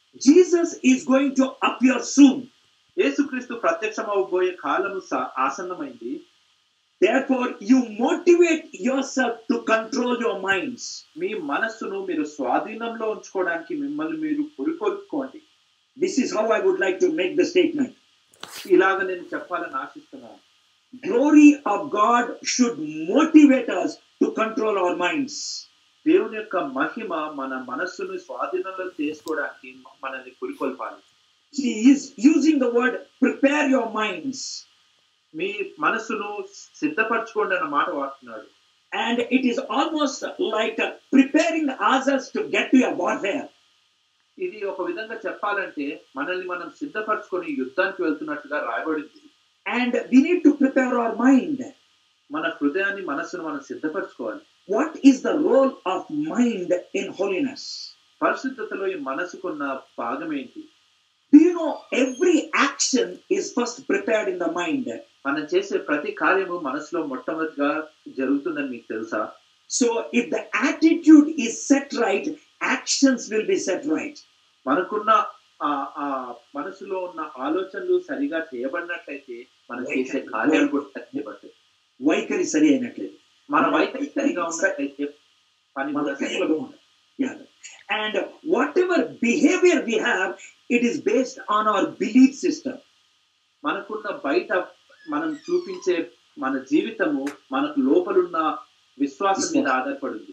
Jesus is going to appear soon. యేసుక్రీస్తు ప్రత్యక్షమవబోయే కాలము స- ఆసన్నమైంది Therefore, you motivate yourself to control your minds. మీ మనస్సును మీరు స్వాధీనంలో ఉంచుకోవడానికి మిమ్మల్ని మీరు పురికొల్పుకోండి This is how I would like to make the statement. ఇలాగ నేను చెప్పాలని ఆశిస్తున్నాను Glory of God should motivate us to control our minds. దేవుని యొక్క మహిమ మన మనస్సును స్వాధీనంలో చేసుకోవడానికి మనల్ని పురికొల్పాలి He is using the word prepare your minds. మీ మనస్సును సిద్ధపరచుకోండి అన్న మాట వాడుతున్నాడు And it is almost like uh, preparing ourselves to get to a warfare. ఇది ఒక విధంగా చెప్పాలంటే మనల్ని మనం సిద్ధపరచుకొని యుద్ధానికి వెళ్తున్నట్టుగా రాయబడింది And we need to prepare our mind. మన హృదయాన్ని మనస్సును మనం సిద్ధపరచుకోవాలి What is the role of mind in holiness? పరిశుద్ధతలో ఈ మనసుకున్న భాగం ఏంటి Do you know every action is first prepared in the mind? మనం చేసే ప్రతి కార్యము మనసులో మొట్టమొదటిగా జరుగుతుందని మీకు తెలుసా So if the attitude is set right, actions will be set right. మనకున్న ఆ ఆ మనసులో ఉన్న ఆలోచనలు సరిగా చేయబడినట్లయితే మనం చేసే కార్యాలు కూడా చేయబడతాయి వైఖరి సరి అయినట్లేదు మన వైఖరి సరిగా ఉన్నట్లయితే పని మన కూడా సరిగా క్రియలు ఉండాలి. Yeah. And whatever behavior we have, it is based on our belief system. మనకున్న బయట మనం చూపించే మన జీవితము మనకు లోపలున్న విశ్వాసం మీద ఆధారపడింది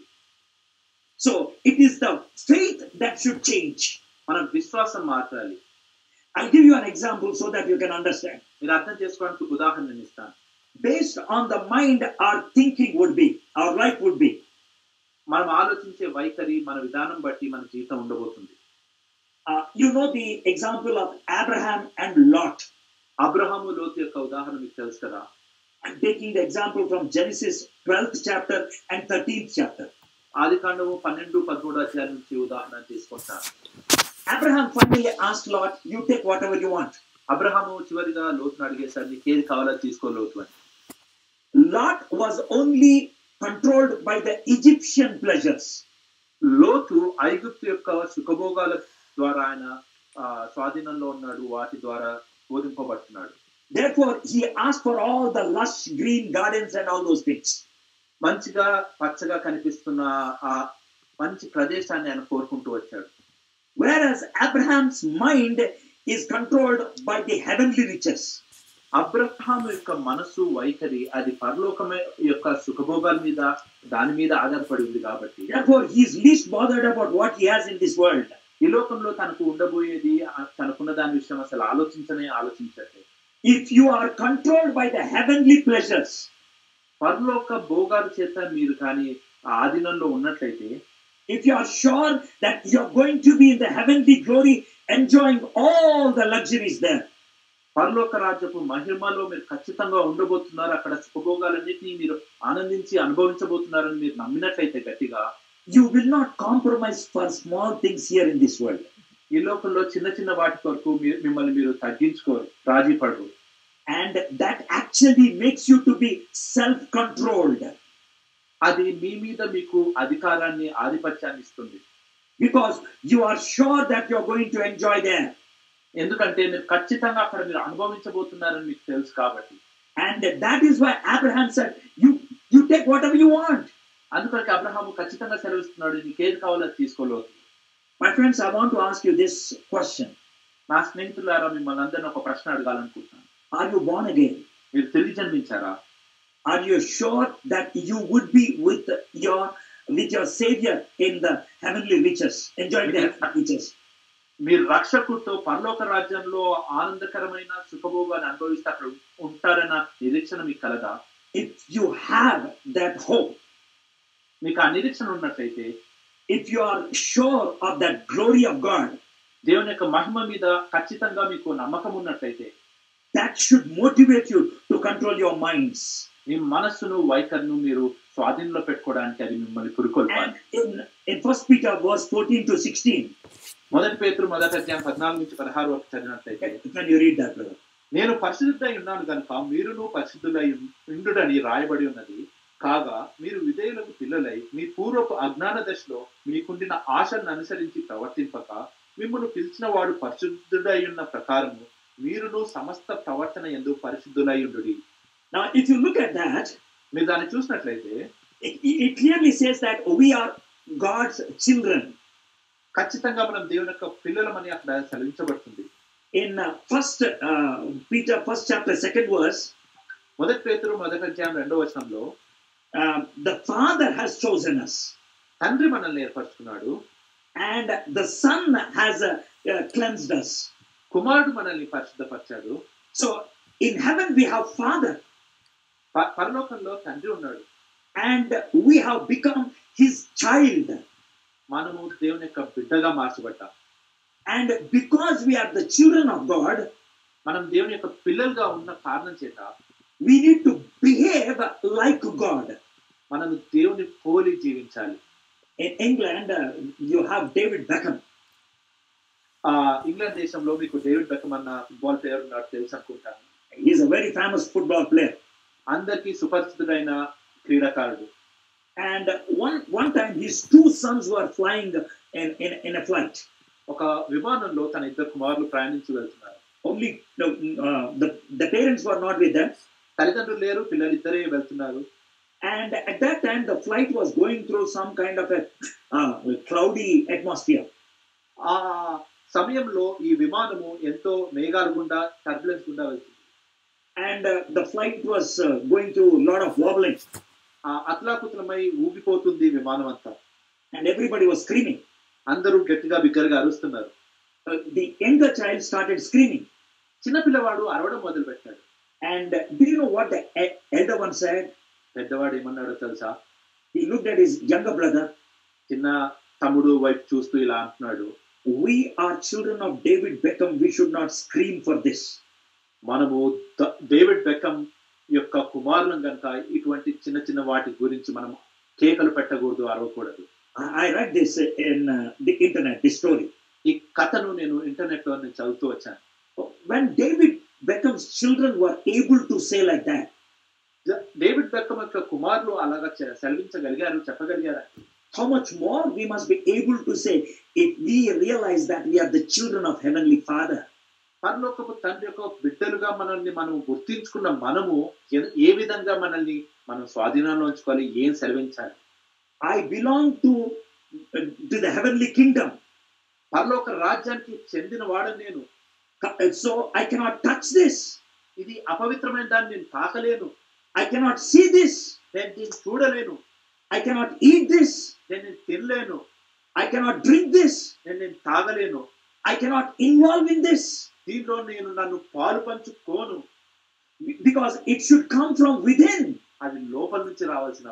So it is the faith that should change. మనం విశ్వాసం మార్చాలి I'll give you an example so that you can understand. మీరు అర్థం చేసుకోవడానికి ఒక ఉదాహరణ ఇస్తాను Based on the mind, our thinking would be, our life would be. మనం ఆలోచించే వైఖరి మన విధానం బట్టి మన జీవితం ఉండబోతుంది Uh, you know the example of Abraham and Lot. Abraham లోతు యొక్క ఉదాహరణ మీకు తెలుసు కదా I'm taking the example from Genesis 12th chapter and 13th chapter. ఆది కాండము పన్నెండు పదమూడు అధ్యాయం నుంచి ఉదాహరణ తీసుకుంటాను Abraham finally asked Lot, You take whatever you want. Abraham చివరిగా లోతును అడిగేసరికి నీకు ఏది కావాలో తీసుకో లోతు అని Lot was only controlled by the Egyptian pleasures. లోతు ఐగుప్తు యొక్క సుఖభోగాల ద్వారా ఆయన ఆ, స్వాధీనంలో ఉన్నాడు వాటి ద్వారా బోధింపబడుతున్నాడు Therefore, he asked for all the lush green gardens and all those things. మంచిగా పచ్చగా కనిపిస్తున్న ఆ మంచి ప్రదేశాన్ని ఆయన కోరుకుంటూ వచ్చాడు Whereas Abraham's mind is controlled by the heavenly riches. Abraham యొక్క మనసు వైఖరి అది పరలోకమే యొక్క సుఖభోగాల మీద దాని మీద ఆధారపడి ఉంది కాబట్టి Therefore, he is least bothered about what he has in this world. ఈ లోకంలో తనకు ఉండబోయేది ఆ తనకున్న దాని విషయం అసలు ఆలోచించనే ఆలోచించట్లేదు If you are controlled by the heavenly pleasures, పరలోక భోగాల చేత మీరు కానీ ఆ ఆధీనంలో ఉన్నట్లయితే if you are sure that you are going to be in the heavenly glory, enjoying all the luxuries there, పరలోక రాజ్యపు మహిమలో మీరు ఖచ్చితంగా ఉండబోతున్నారు అక్కడ సుఖభోగాలన్నింటినీ మీరు ఆనందించి అనుభవించబోతున్నారని మీరు నమ్మినట్లయితే గట్టిగా you will not compromise for small things here in this world. ఈ లోకంలో చిన్న చిన్న వాటి కొరకు మీ- మిమ్మల్ని మీరు తగ్గించుకోరు రాజీ పడరు And that actually makes you to be self controlled అది మీ మీద మీకు అధికారాన్ని ఆధిపత్యాన్ని ఇస్తుంది because you are sure that you are going to enjoy there. ఎందుకంటే మీరు ఖచ్చితంగా అక్కడ మీరు అనుభవించబోతున్నారని మీకు తెలుసు కాబట్టి And that is why Abraham said, You you take whatever you want. అందుకని అబ్రహాము ఖచ్చితంగా సెలవిస్తున్నాడు నీకు ఏది కావాలో అది తీసుకోలేదు My friends, I want to ask you this question నా స్నేహితులారా మిమ్మల్ని అందరిని ఒక ప్రశ్న అడగాలనుకుంటున్నాను Are you born again? మీరు తిరిగి జన్మించారా Are you sure that you would be with your with your Savior in the heavenly riches, enjoying the heavenly riches? మీరు రక్షకుడితో పరలోక రాజ్యంలో ఆనందకరమైన సుఖభోగాన్ని అనుభవిస్తే అక్కడ ఉంటారన్న నిరీక్షణ మీకు కలదా If you have that hope, మీకు ఆ నిరీక్షణ ఉన్నట్లయితే if you are sure of that glory of God, దేవుని యొక్క మహిమ మీద ఖచ్చితంగా మీకు నమ్మకం ఉన్నట్లయితే that should motivate you to control your minds. మీ మనస్సును వైఖరిను మీరు స్వాధీనంలో పెట్టుకోవడానికి అది మిమ్మల్ని పురుకొల్పాలి And in, in First Peter verse 14 to 16, మొదటి పేతురు మొదటి అధ్యాయం పద్నాలుగు నుంచి పదహారు వరకు చదివినట్లయితే can you read that, brother? నేను పరిశుద్ధుడై ఉన్నాను కనుక మీరును పరిశుద్ధులై ఉండుడని రాయబడి ఉన్నది కాగా మీరు విధేయులకు పిల్లలై మీ పూర్వపు అజ్ఞాన దశలో మీకుండిన ఆశలను అనుసరించి ప్రవర్తింపక మిమ్మల్ని పిలిచిన వాడు పరిశుద్ధుడై ఉన్న ప్రకారము మీరును సమస్త ప్రవర్తన ఎందు పరిశుద్ధులై ఉండు Now, if you look at that, మీరు దాన్ని చూసినట్లయితే it, it clearly says that we are God's children. ఖచ్చితంగా మనం దేవుని యొక్క పిల్లలమని అక్కడ సెలవించబడుతుంది In uh, First uh, Peter, first chapter, second verse, మొదటి పేతురు మొదటి అధ్యాయం రెండో వచనంలో um, the Father has chosen us. తండ్రి మనల్ని ఏర్పరచుకున్నాడు and the Son has uh, uh, cleansed us. కుమారుడు మనల్ని పరిశుద్ధపరిచాడు So in heaven we have Father, ప- పరలోకంలో తండ్రి ఉన్నాడు and we have become His child. మనము దేవుని యొక్క బిడ్డగా మార్చబడ్డాం And because we are the children of God, మనం దేవుని యొక్క పిల్లలుగా ఉన్న కారణం చేత we need to behave like God. మనం దేవుని పోలి జీవించాలి In England, uh, you have David Beckham. ఆ ఇంగ్లాండ్ దేశంలో మీకు డేవిడ్ బెకమ్ అన్న ఫుట్బాల్ ప్లేయర్ ఉన్నాడు తెలుసు అనుకుంటాను He's a very famous football player. అందరికీ సుపరిచితుడైన క్రీడాకారుడు And one one time, his two sons were flying in, in, in a flight. ఒక విమానంలో తన ఇద్దరు కుమారులు ప్రయాణించి వెళ్తున్నారు Only no, uh, the the parents were not with them. తల్లిదండ్రులు లేరు పిల్లలు ఇద్దరే వెళ్తున్నారు And at that time, the flight was going through some kind of a uh, cloudy atmosphere. ఆ సమయంలో ఈ విమానము ఎంతో మేఘాల గుండా టర్బులెన్స్ గుండా వెళ్తుంది And uh, the flight was uh, going through a lot of wobbling. ఆ అతలాకుతలమై ఊగిపోతుంది విమానం అంతా And everybody was screaming. అందరూ గట్టిగా బిగ్గరగా అరుస్తున్నారు Uh, the younger child started screaming. చిన్న పిల్లవాడు అరవడం మొదలు పెట్టాడు And uh, do you know what the e- elder one said? పెద్దవాడు ఏమన్నాడో తెలుసా He looked at his younger brother. చిన్న తమ్ముడు వైపు చూస్తూ ఇలా అంటున్నాడు We are children of David Beckham. We should not scream for this. మనము ద- డేవిడ్ బెక్కం యొక్క కుమారులం కనుక ఇటువంటి చిన్న చిన్న వాటి గురించి మనం కేకలు పెట్టకూడదు అరవకూడదు I I read this in uh, the internet, this story. ఈ కథను నేను ఇంటర్నెట్ లో నేను చదువుతూ వచ్చాను When David Beckham's children were able to say like that, ద- డేవిడ్ బెక్కం యొక్క కుమారులు అలాగా చె- సెలవించగలిగారు చెప్పగలిగారు how much more we must be able to say if we realize that we are the children of Heavenly Father. పరలోకపు తండ్రి యొక్క బిడ్డలుగా మనల్ని మనం గుర్తించుకున్న మనము ఎ- ఏ విధంగా మనల్ని మనం స్వాధీనంలో ఉంచుకోవాలి ఏం సెలవించాలి I belong to, uh, to the heavenly kingdom. పరలోక రాజ్యానికి చెందిన వాడని నేను Uh, So I cannot touch this. ఇది అపవిత్రమైన దాన్ని నేను తాకలేను I cannot see this. నేను దీన్ని చూడలేను I cannot eat this. నేను దీన్ని తినలేను I cannot drink this. నేను నేను తాగలేను I cannot involve in this దీంట్లో నేను నన్ను పాలు పంచుకోను because it should come from within. అది లోపల నుంచి రావాల్సిన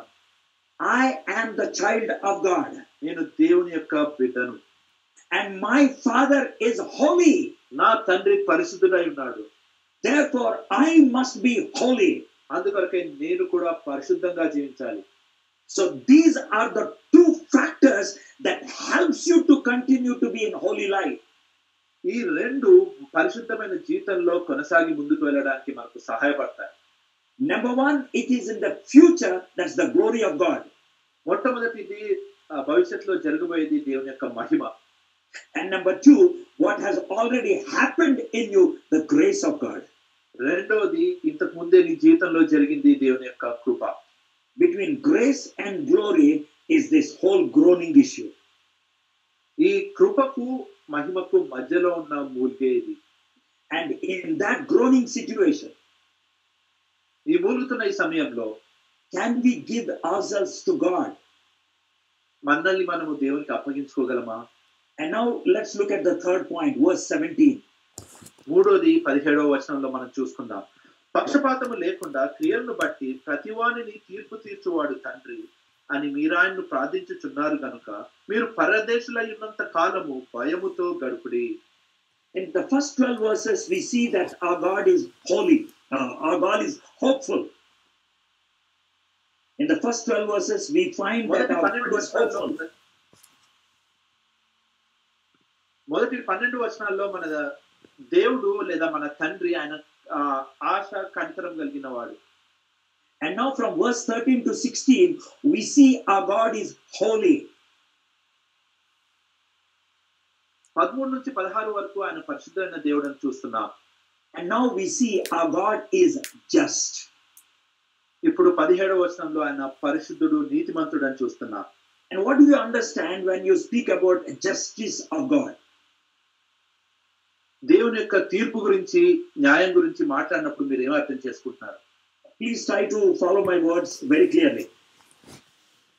I am the child of God, నేను దేవుని యొక్క బిడ్డను and my Father is holy. నా తండ్రి పరిశుద్ధుడై ఉన్నాడు Therefore, I must be holy. అందుకొరకే నేను కూడా పరిశుద్ధంగా జీవించాలి So these are the two factors that helps you to continue to be in holy life. ఈ రెండు పరిశుద్ధమైన జీవితంలో కొనసాగి ముందుకు వెళ్ళడానికి మనకు సహాయపడతాయి Number one, it is in the future that's the glory of God. మొట్టమొదటిది ఆ, భవిష్యత్తులో జరగబోయేది దేవుని యొక్క మహిమ And number two, what has already happened in you, the grace of God. రెండోది ఇంతకు ముందే నీ జీవితంలో జరిగింది దేవుని యొక్క కృప Between grace and glory is this whole groaning issue. ఈ కృపకు మహిమకు మధ్యలో ఉన్న మూలికే ఇది And in that groaning situation, ఈ మూలుగుతున్న ఈ సమయంలో can we give ourselves to God? మనల్ని మనము దేవునికి అప్పగించుకోగలమా And now let's look at the third point, verse 17. మూడోది పదిహేడవ వచనంలో మనం చూసుకుందాం పక్షపాతము లేకుండా క్రియలను బట్టి ప్రతివానిని తీర్పు తీర్చువాడు తండ్రి అని మీరాయన్ను ప్రార్థించుచున్నారు గనుక మీరు పరదేశులై ఉన్నంత కాలము భయముతో గడుపుడి In the first 12 verses, we see that our God is holy, uh, our God is hopeful. In the first 12 verses, we find that మొదటి our పన్నెండు God is వచనాల్లో hopeful. మొదటి పన్నెండు వచనాల్లో మన దేవుడు లేదా మన తండ్రి ఆయన ఆ, ఆశ కనికరం కలిగిన వాడు And now from verse 13 to 16, we see our God is holy. పదమూడు నుంచి పదహారు వరకు ఆయన పరిశుద్ధమైన దేవుడు అని చూస్తున్నాం And now we see our God is just. ఇప్పుడు పదిహేడవ వచనంలో ఆయన పరిశుద్ధుడు నీతిమంతుడు అని చూస్తున్నాం And what do you understand when you speak about justice of God? దేవుని యొక్క తీర్పు గురించి న్యాయం గురించి మాట్లాడినప్పుడు మీరు ఏం అర్థం చేసుకుంటున్నారు Please try to follow my words very clearly.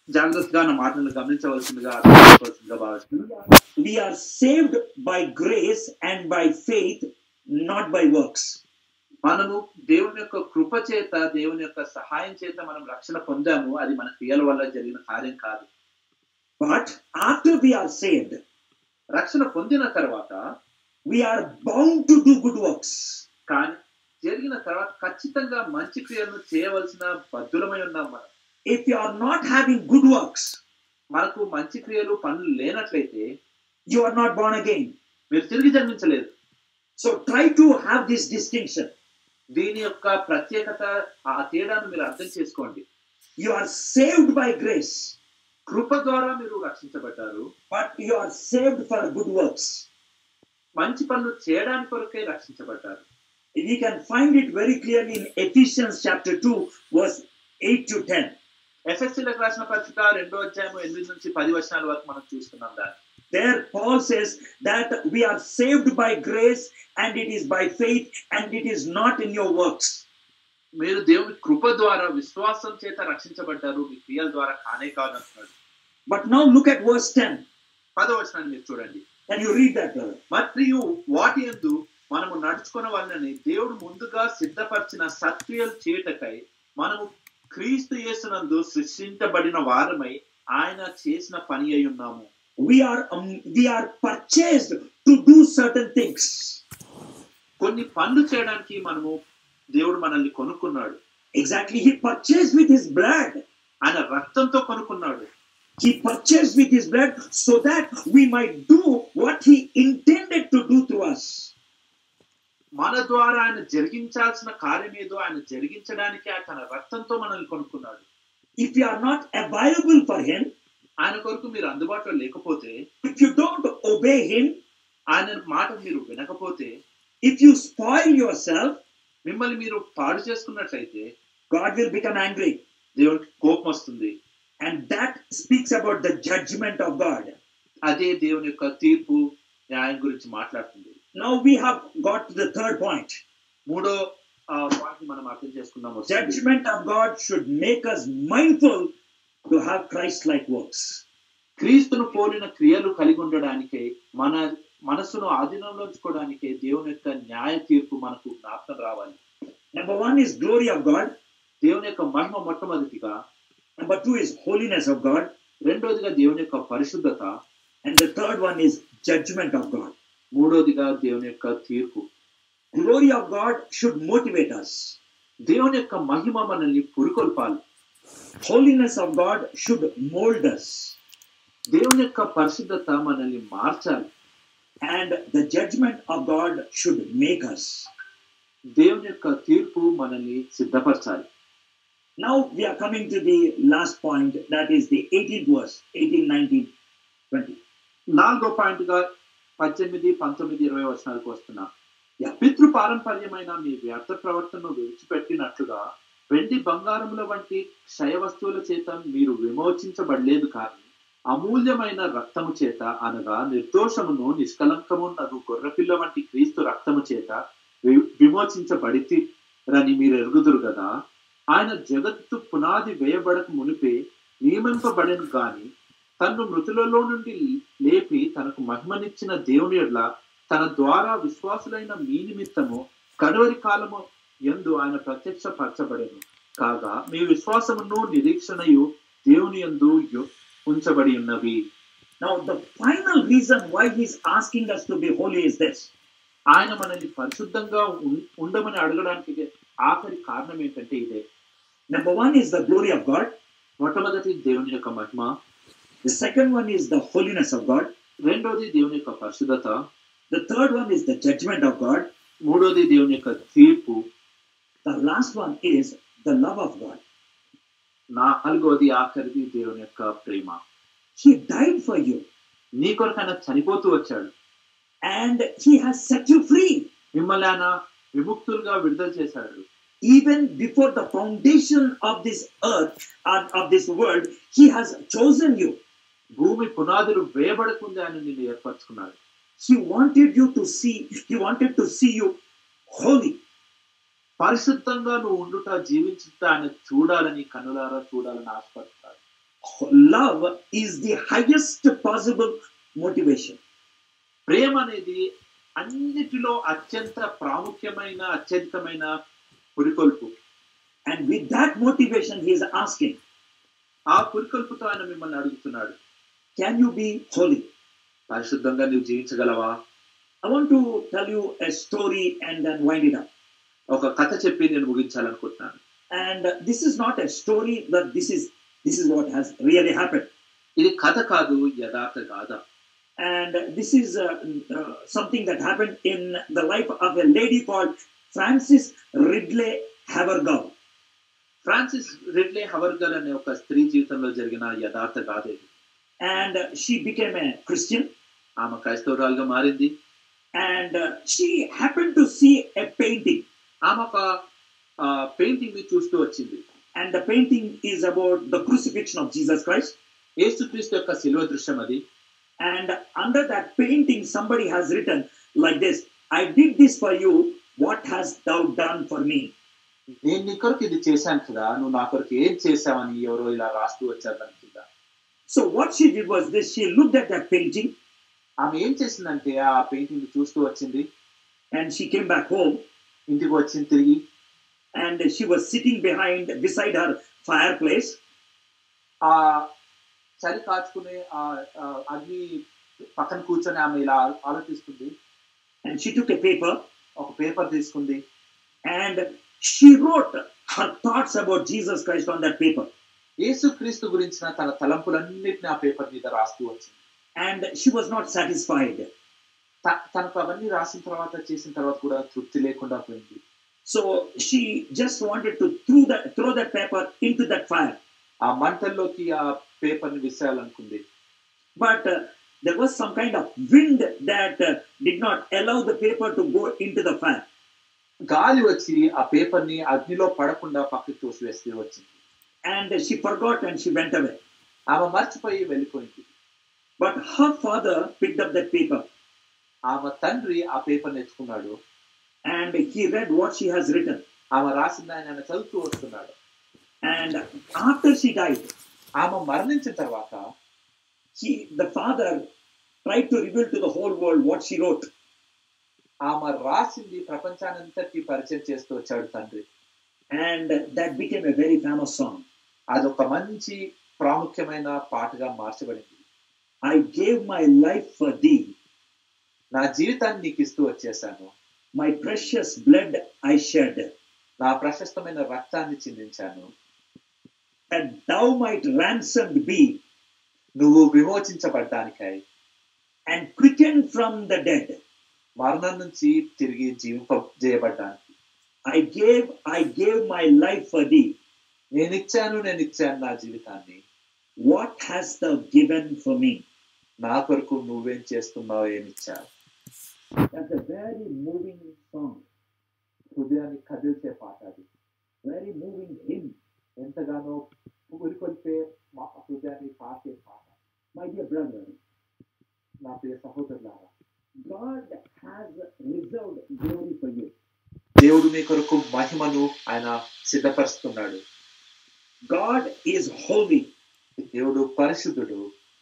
జాగ్రత్తగా నా మాటలను గమనించవలసిందిగా అర్థం భావిస్తున్నాను We are saved by grace and by faith, not by works. మనము దేవుని యొక్క కృప చేత దేవుని యొక్క సహాయం చేత మనం రక్షణ పొందాము అది మన క్రియల వల్ల జరిగిన కార్యం కాదు But after we are saved, రక్షణ పొందిన తర్వాత we are bound to do good works. కానీ జరిగిన తర్వాత ఖచ్చితంగా మంచి క్రియలను చేయవలసిన బద్దులమై ఉన్నాం మనం If you are not having good works, మనకు మంచి క్రియలు పనులు లేనట్లయితే you are not born again. మీరు తిరిగి జన్మించలేదు So try to have this distinction. దీని యొక్క ప్రత్యేకత ఆ తేడాను మీరు అర్థం చేసుకోండి You are saved by grace, కృప ద్వారా మీరు రక్షించబడ్డారు but you are saved for good works. మంచి పనులు చేయడానికి కొరకే రక్షించబడ్డారు We can find it very clearly in Ephesians chapter 2, verse 8 to 10. ఎఫ్ఎస్సీలకు రాసిన పత్రిక రెండో అధ్యాయం ఎనిమిది నుంచి పది వచనాల వరకు మనం చూస్తున్నాం దాన్ని There, Paul says that we are saved by grace and it is by faith and it is not in your works. మీరు దేవుని కృప ద్వారా విశ్వాసం చేత రక్షించబడ్డారు మీ క్రియల ద్వారా కానే కాదు అంటున్నాడు But now look at verse 10. పదో వచనాన్ని మీరు చూడండి Can you read that, brother? మరియు వాటి ఎందు మనము నడుచుకున్న వాళ్ళని దేవుడు ముందుగా సిద్ధపరిచిన సత్క్రియలు చేయుటకై మనము క్రీస్తు యేసునందు సృష్టించబడిన వారమై ఆయన చేసిన పని అయి ఉన్నాము We are um, we are purchased to do certain things. కొన్ని పనులు చేయడానికి మనము దేవుడు మనల్ని కొనుక్కున్నాడు Exactly, he purchased with his blood. ఆయన రక్తంతో కొనుక్కున్నాడు He purchased with his blood so that we might do what he intended to do through us. మన ద్వారా ఆయన జరిగించాల్సిన కార్యం ఏదో ఆయన జరిగించడానికి ఆయన తన రక్తంతో మనల్ని కొనుక్కున్నాడు If you are not available for him, ఆయన కొరకు మీరు అందుబాటులో లేకపోతే if you don't obey him, ఆయన మాట మీరు వినకపోతే if you spoil yourself, మిమ్మల్ని మీరు పాడు చేసుకున్నట్లయితే God will become angry. దేవుడికి కోపం వస్తుంది And that speaks about the judgment of God. అదే దేవుని యొక్క తీర్పు న్యాయం గురించి మాట్లాడుతుంది Now we have got to the third point. మూడో పాయింట్ మనం అర్థం చేసుకుందాం వస్తుంది. Judgment of God should make us mindful to have Christ like works. క్రీస్తును పోలిన క్రియలు కలిగి ఉండడానికే మన మనసును ఆధీనంలో ఉంచుకోవడానికే దేవుని యొక్క న్యాయ తీర్పు మనకు జ్ఞాపకం రావాలి Number one is glory of God. దేవుని యొక్క మహిమ మొట్టమొదటిగా Number two is holiness of God. రెండోదిగా దేవుని యొక్క పరిశుద్ధత And the third one is judgment of God. మూడోదిగా దేవుని యొక్క తీర్పు Glory of God should motivate us. దేవుని యొక్క మహిమ మనల్ని పురికొల్పాలి Holiness of God should mold us. దేవుని యొక్క పరిశుద్ధత మనల్ని మార్చాలి And the judgment of God should make us. దేవుని యొక్క తీర్పు మనల్ని సిద్ధపరచాలి Now we are coming to the last point, that is the 18th verse, 18, 19, 20. నాలుగో పాయింట్ గా పద్దెనిమిది పంతొమ్మిది ఇరవై వచనాలకు వస్తున్నా Yeah. పితృ పారంపర్యమైన మీ వ్యర్థ ప్రవర్తనను విడిచిపెట్టినట్లుగా వెండి బంగారముల వంటి క్షయ వస్తువుల చేత మీరు విమోచించబడలేదు కానీ అమూల్యమైన రక్తము చేత అనగా నిర్దోషమును నిష్కలంకమున్నగు గొర్రెపిల్ల వంటి క్రీస్తు రక్తము చేత వి- విమోచించబడితి రని మీరు ఎరుగుదురు కదా ఆయన జగత్తు పునాది వేయబడక మునిపే నియమింపబడను గాని తన్ను మృతులలో నుండి లేపి తనకు మహిమనిచ్చిన దేవుని ఎడ్ల తన ద్వారా విశ్వాసులైన మీ నిమిత్తము కడవరి కాలము ఎందు ఆయన ప్రత్యక్షపరచబడెను కాగా మీ విశ్వాసమును నిరీక్షణయు దేవుని యందు యు- ఉంచబడి ఉన్నవి Now, the final reason why he's asking us to be holy is this. ఆయన మనల్ని పరిశుద్ధంగా ఉం- ఉండమని అడగడానికి ఆఖరి కారణం ఏంటంటే ఇదే Number one is the glory of God. మొట్టమొదటి దేవుని యొక్క మహిమ The second one is the holiness of God. రెండోది దేవుని యొక్క పరిశుద్ధత The third one is the judgment of God. మూడోది దేవుని యొక్క తీర్పు The last one is the love of God. నాలుగోది ఆఖరిది దేవుని యొక్క ప్రేమ He died for you నీ కొరకు ఆయన చనిపోతూ వచ్చాడు and he has set you free. మిమ్మల్ని ఆయన విముక్తులుగా విడుదల చేశాడు Even before the foundation of this earth and of this world, he has chosen you. భూమి పునాదులు వేయబడకుండా ఆయన నిన్ను ఏర్పరచుకున్నాడు He wanted you to see, he wanted to see you holy. పరిశుద్ధంగా నువ్వు ఉండుట జీవించుట ఆయన చూడాలని కన్నులారా చూడాలని ఆశపడతాడు love is the highest possible motivation. ప్రేమ అనేది అన్నిటిలో అత్యంత ప్రాముఖ్యమైన అత్యధికమైన పురికొల్పు And with that motivation, he is asking, ఆ పురికొల్పుతో ఆయన మిమ్మల్ని అడుగుతున్నాడు Can you be holy? పరిశుద్ధంగా నువ్వు జీవించగలవా I want to tell you a story and then wind it up. ఒక కథ చెప్పి నేను ముగించాలనుకుంటున్నాను And uh, this is not a story, but this is this is what has really happened. ఇది కథ కాదు యథార్థ గాథ And uh, this is uh, uh, something that happened in the life of a lady called Frances Ridley Havergal. Frances Ridley Havergal అనే ఒక స్త్రీ జీవితంలో జరిగిన యథార్థ గాథ ఇది And uh, she became a Christian. ఆమె క్రైస్తవురాలుగా మారింది And uh, she happened to see a painting. ఆమె ఒక పెయింటింగ్ ని చూస్తూ వచ్చింది And the painting is about the crucifixion of Jesus Christ. యేసుక్రీస్తు యొక్క శిలువ దృశ్యం అది And under that painting, somebody has written like this I did this for you. What hast thou done for me? నేను నీ కొరకు ఇది చేశాను కదా నువ్వు నా కొరకు ఏం చేశావని ఎవరో ఇలా రాస్తూ వచ్చారు దాని కింద So, what she did was this she looked at that painting ఆమె ఏం చేసిందంటే ఆ పెయింటింగ్ చూస్తూ వచ్చింది and she came back home ఇంటికి వచ్చింది తిరిగి and she was sitting behind beside her fireplace ఆ చలి కాచుకునే ఆ ఆ అగ్ని పక్కన కూర్చొని ఆమె ఇలా ఆలోచిస్తుంది and she took a paper ఒక పేపర్ తీసుకుంది and she wrote her thoughts about Jesus Christ on that paper. యేసుక్రీస్తు గురించిన తన తలంపులన్నిటిని ఆ పేపర్ మీద రాస్తూ వచ్చింది And she was not satisfied. త- తనకు అవన్నీ రాసిన తర్వాత చేసిన తర్వాత కూడా తృప్తి లేకుండా పోయింది So she just wanted to throw that, throw that paper into that fire. ఆ మంటల్లోకి ఆ పేపర్ ని విసిరాలనుకుంది But uh, there was some kind of wind that uh, did not allow the paper to go into the fire. గాలి వచ్చి ఆ paper ని అగ్నిలో పడకుండా పక్కకి తోసివేస్తే వచ్చింది And she forgot and she went away. ఆమె మర్చిపోయి వెళ్ళిపోయింది But her father picked up that paper ఆమె తండ్రి ఆ పేపర్ ఎత్తుకున్నాడు and he read what she has written. ఆమె రాసింది ఆయన ఆయన చదువుతూ వస్తున్నాడు And after she died, ఆమె మరణించిన తర్వాత he, the father tried to reveal to the whole world what she wrote. ఆమె రాసింది ప్రపంచానంతటికి పరిచయం చేస్తూ వచ్చాడు తండ్రి And that became a very famous song. అదొక మంచి ప్రాముఖ్యమైన పాటగా మార్చబడింది I gave my life for thee. నా జీవితాన్ని నీకు ఇస్తూ వచ్చేసాను My precious blood I shed, నా ప్రశస్తమైన రక్తాన్ని చిందించాను that thou might ransomed be నువ్వు విమోచించబడ్డానికై and quickened from the dead. మరణం నుంచి తిరిగి జీవింప చేయబడ్డానికి I gave, I gave my life for thee. నేను ఇచ్చాను నేను ఇచ్చాను నా జీవితాన్ని What hast thou given for me? నా కొరకు నువ్వేం చేస్తున్నావు ఏమి ఇచ్చావు That's a very moving song, హృదయాన్ని కదిల్చే పాట అది very moving hymn. ఎంతగానో ఉరికొల్పే మా హృదయాన్ని తాకే పాట My dear brother, నా ప్రియ సహోదరులారా God has reserved glory for you. దేవుడు మీ కొరకు మహిమను ఆయన సిద్ధపరుస్తున్నాడు God is holy. దేవుడు పరిశుద్ధుడు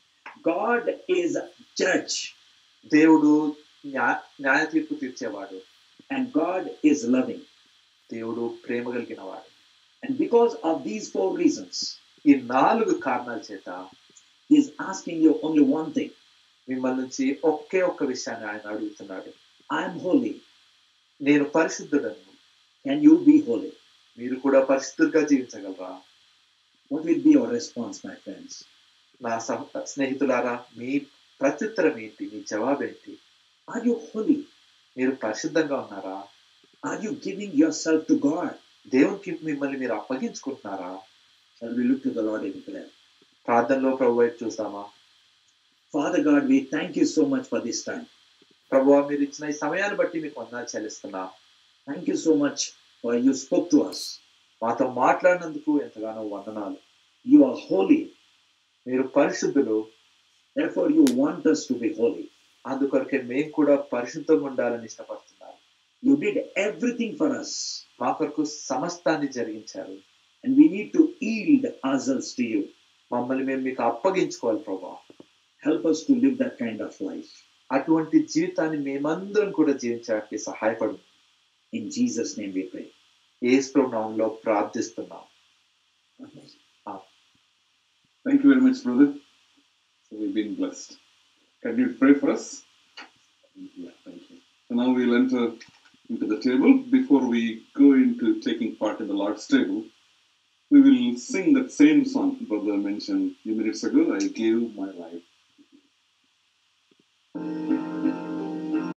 God is judge. దేవుడు న్యాయ న్యాయ తీర్పు తీర్చేవాడు And God is loving. దేవుడు ప్రేమ కలిగిన వాడు And because of these four reasons, ఈ నాలుగు కారణాల చేత He is asking you only one thing మిమ్మల్ని నుంచి ఒకే ఒక్క విషయాన్ని ఆయన అడుగుతున్నాడు I am holy. నేను పరిశుద్ధుడను Can you be holy? మీరు కూడా పరిశుద్ధులుగా జీవించగలరా What will be your response, my friends? నా సహ స్నేహితులారా మీ ప్రత్యుత్తరం ఏంటి మీ జవాబు ఏంటి Are you holy? మీరు పరిశుద్ధంగా ఉన్నారా Are you giving yourself to God? దేవునికి మిమ్మల్ని మీరు అప్పగించుకుంటున్నారా Shall we look to the Lord in prayer? ప్రార్థనలో ప్రభు వైపు చూస్తామా Father God, we thank you so much for this time. ప్రభు మీరు ఇచ్చిన ఈ సమయాన్ని బట్టి మీకు వందనాలు చెల్లిస్తున్నా Thank you so much for you spoke to us. మాతో మాట్లాడినందుకు ఎంతగానో వందనాలు You are holy. మీరు పరిశుద్ధులు Therefore, you want us to be holy. అందుకొరకే మేము కూడా పరిశుద్ధంగా ఉండాలని ఇష్టపడుతున్నారు You did everything for us, మా కొరకు సమస్తాన్ని జరిగించారు and we need to yield ourselves to you. మమ్మల్ని మేము మీకు అప్పగించుకోవాలి ప్రభా Help us to live that kind of life. అటువంటి జీవితాన్ని మేమందరం కూడా జీవించడానికి సహాయపడు In Jesus' name we pray. ఏసు నామంలో ప్రార్థిస్తున్నాం Thank you very much, brother. So we've been blessed. Can you pray for us? Yeah, thank you. So now we'll enter into the table. Before we go into taking part in the Lord's table, we will sing that same song brother mentioned a few minutes ago. I gave my life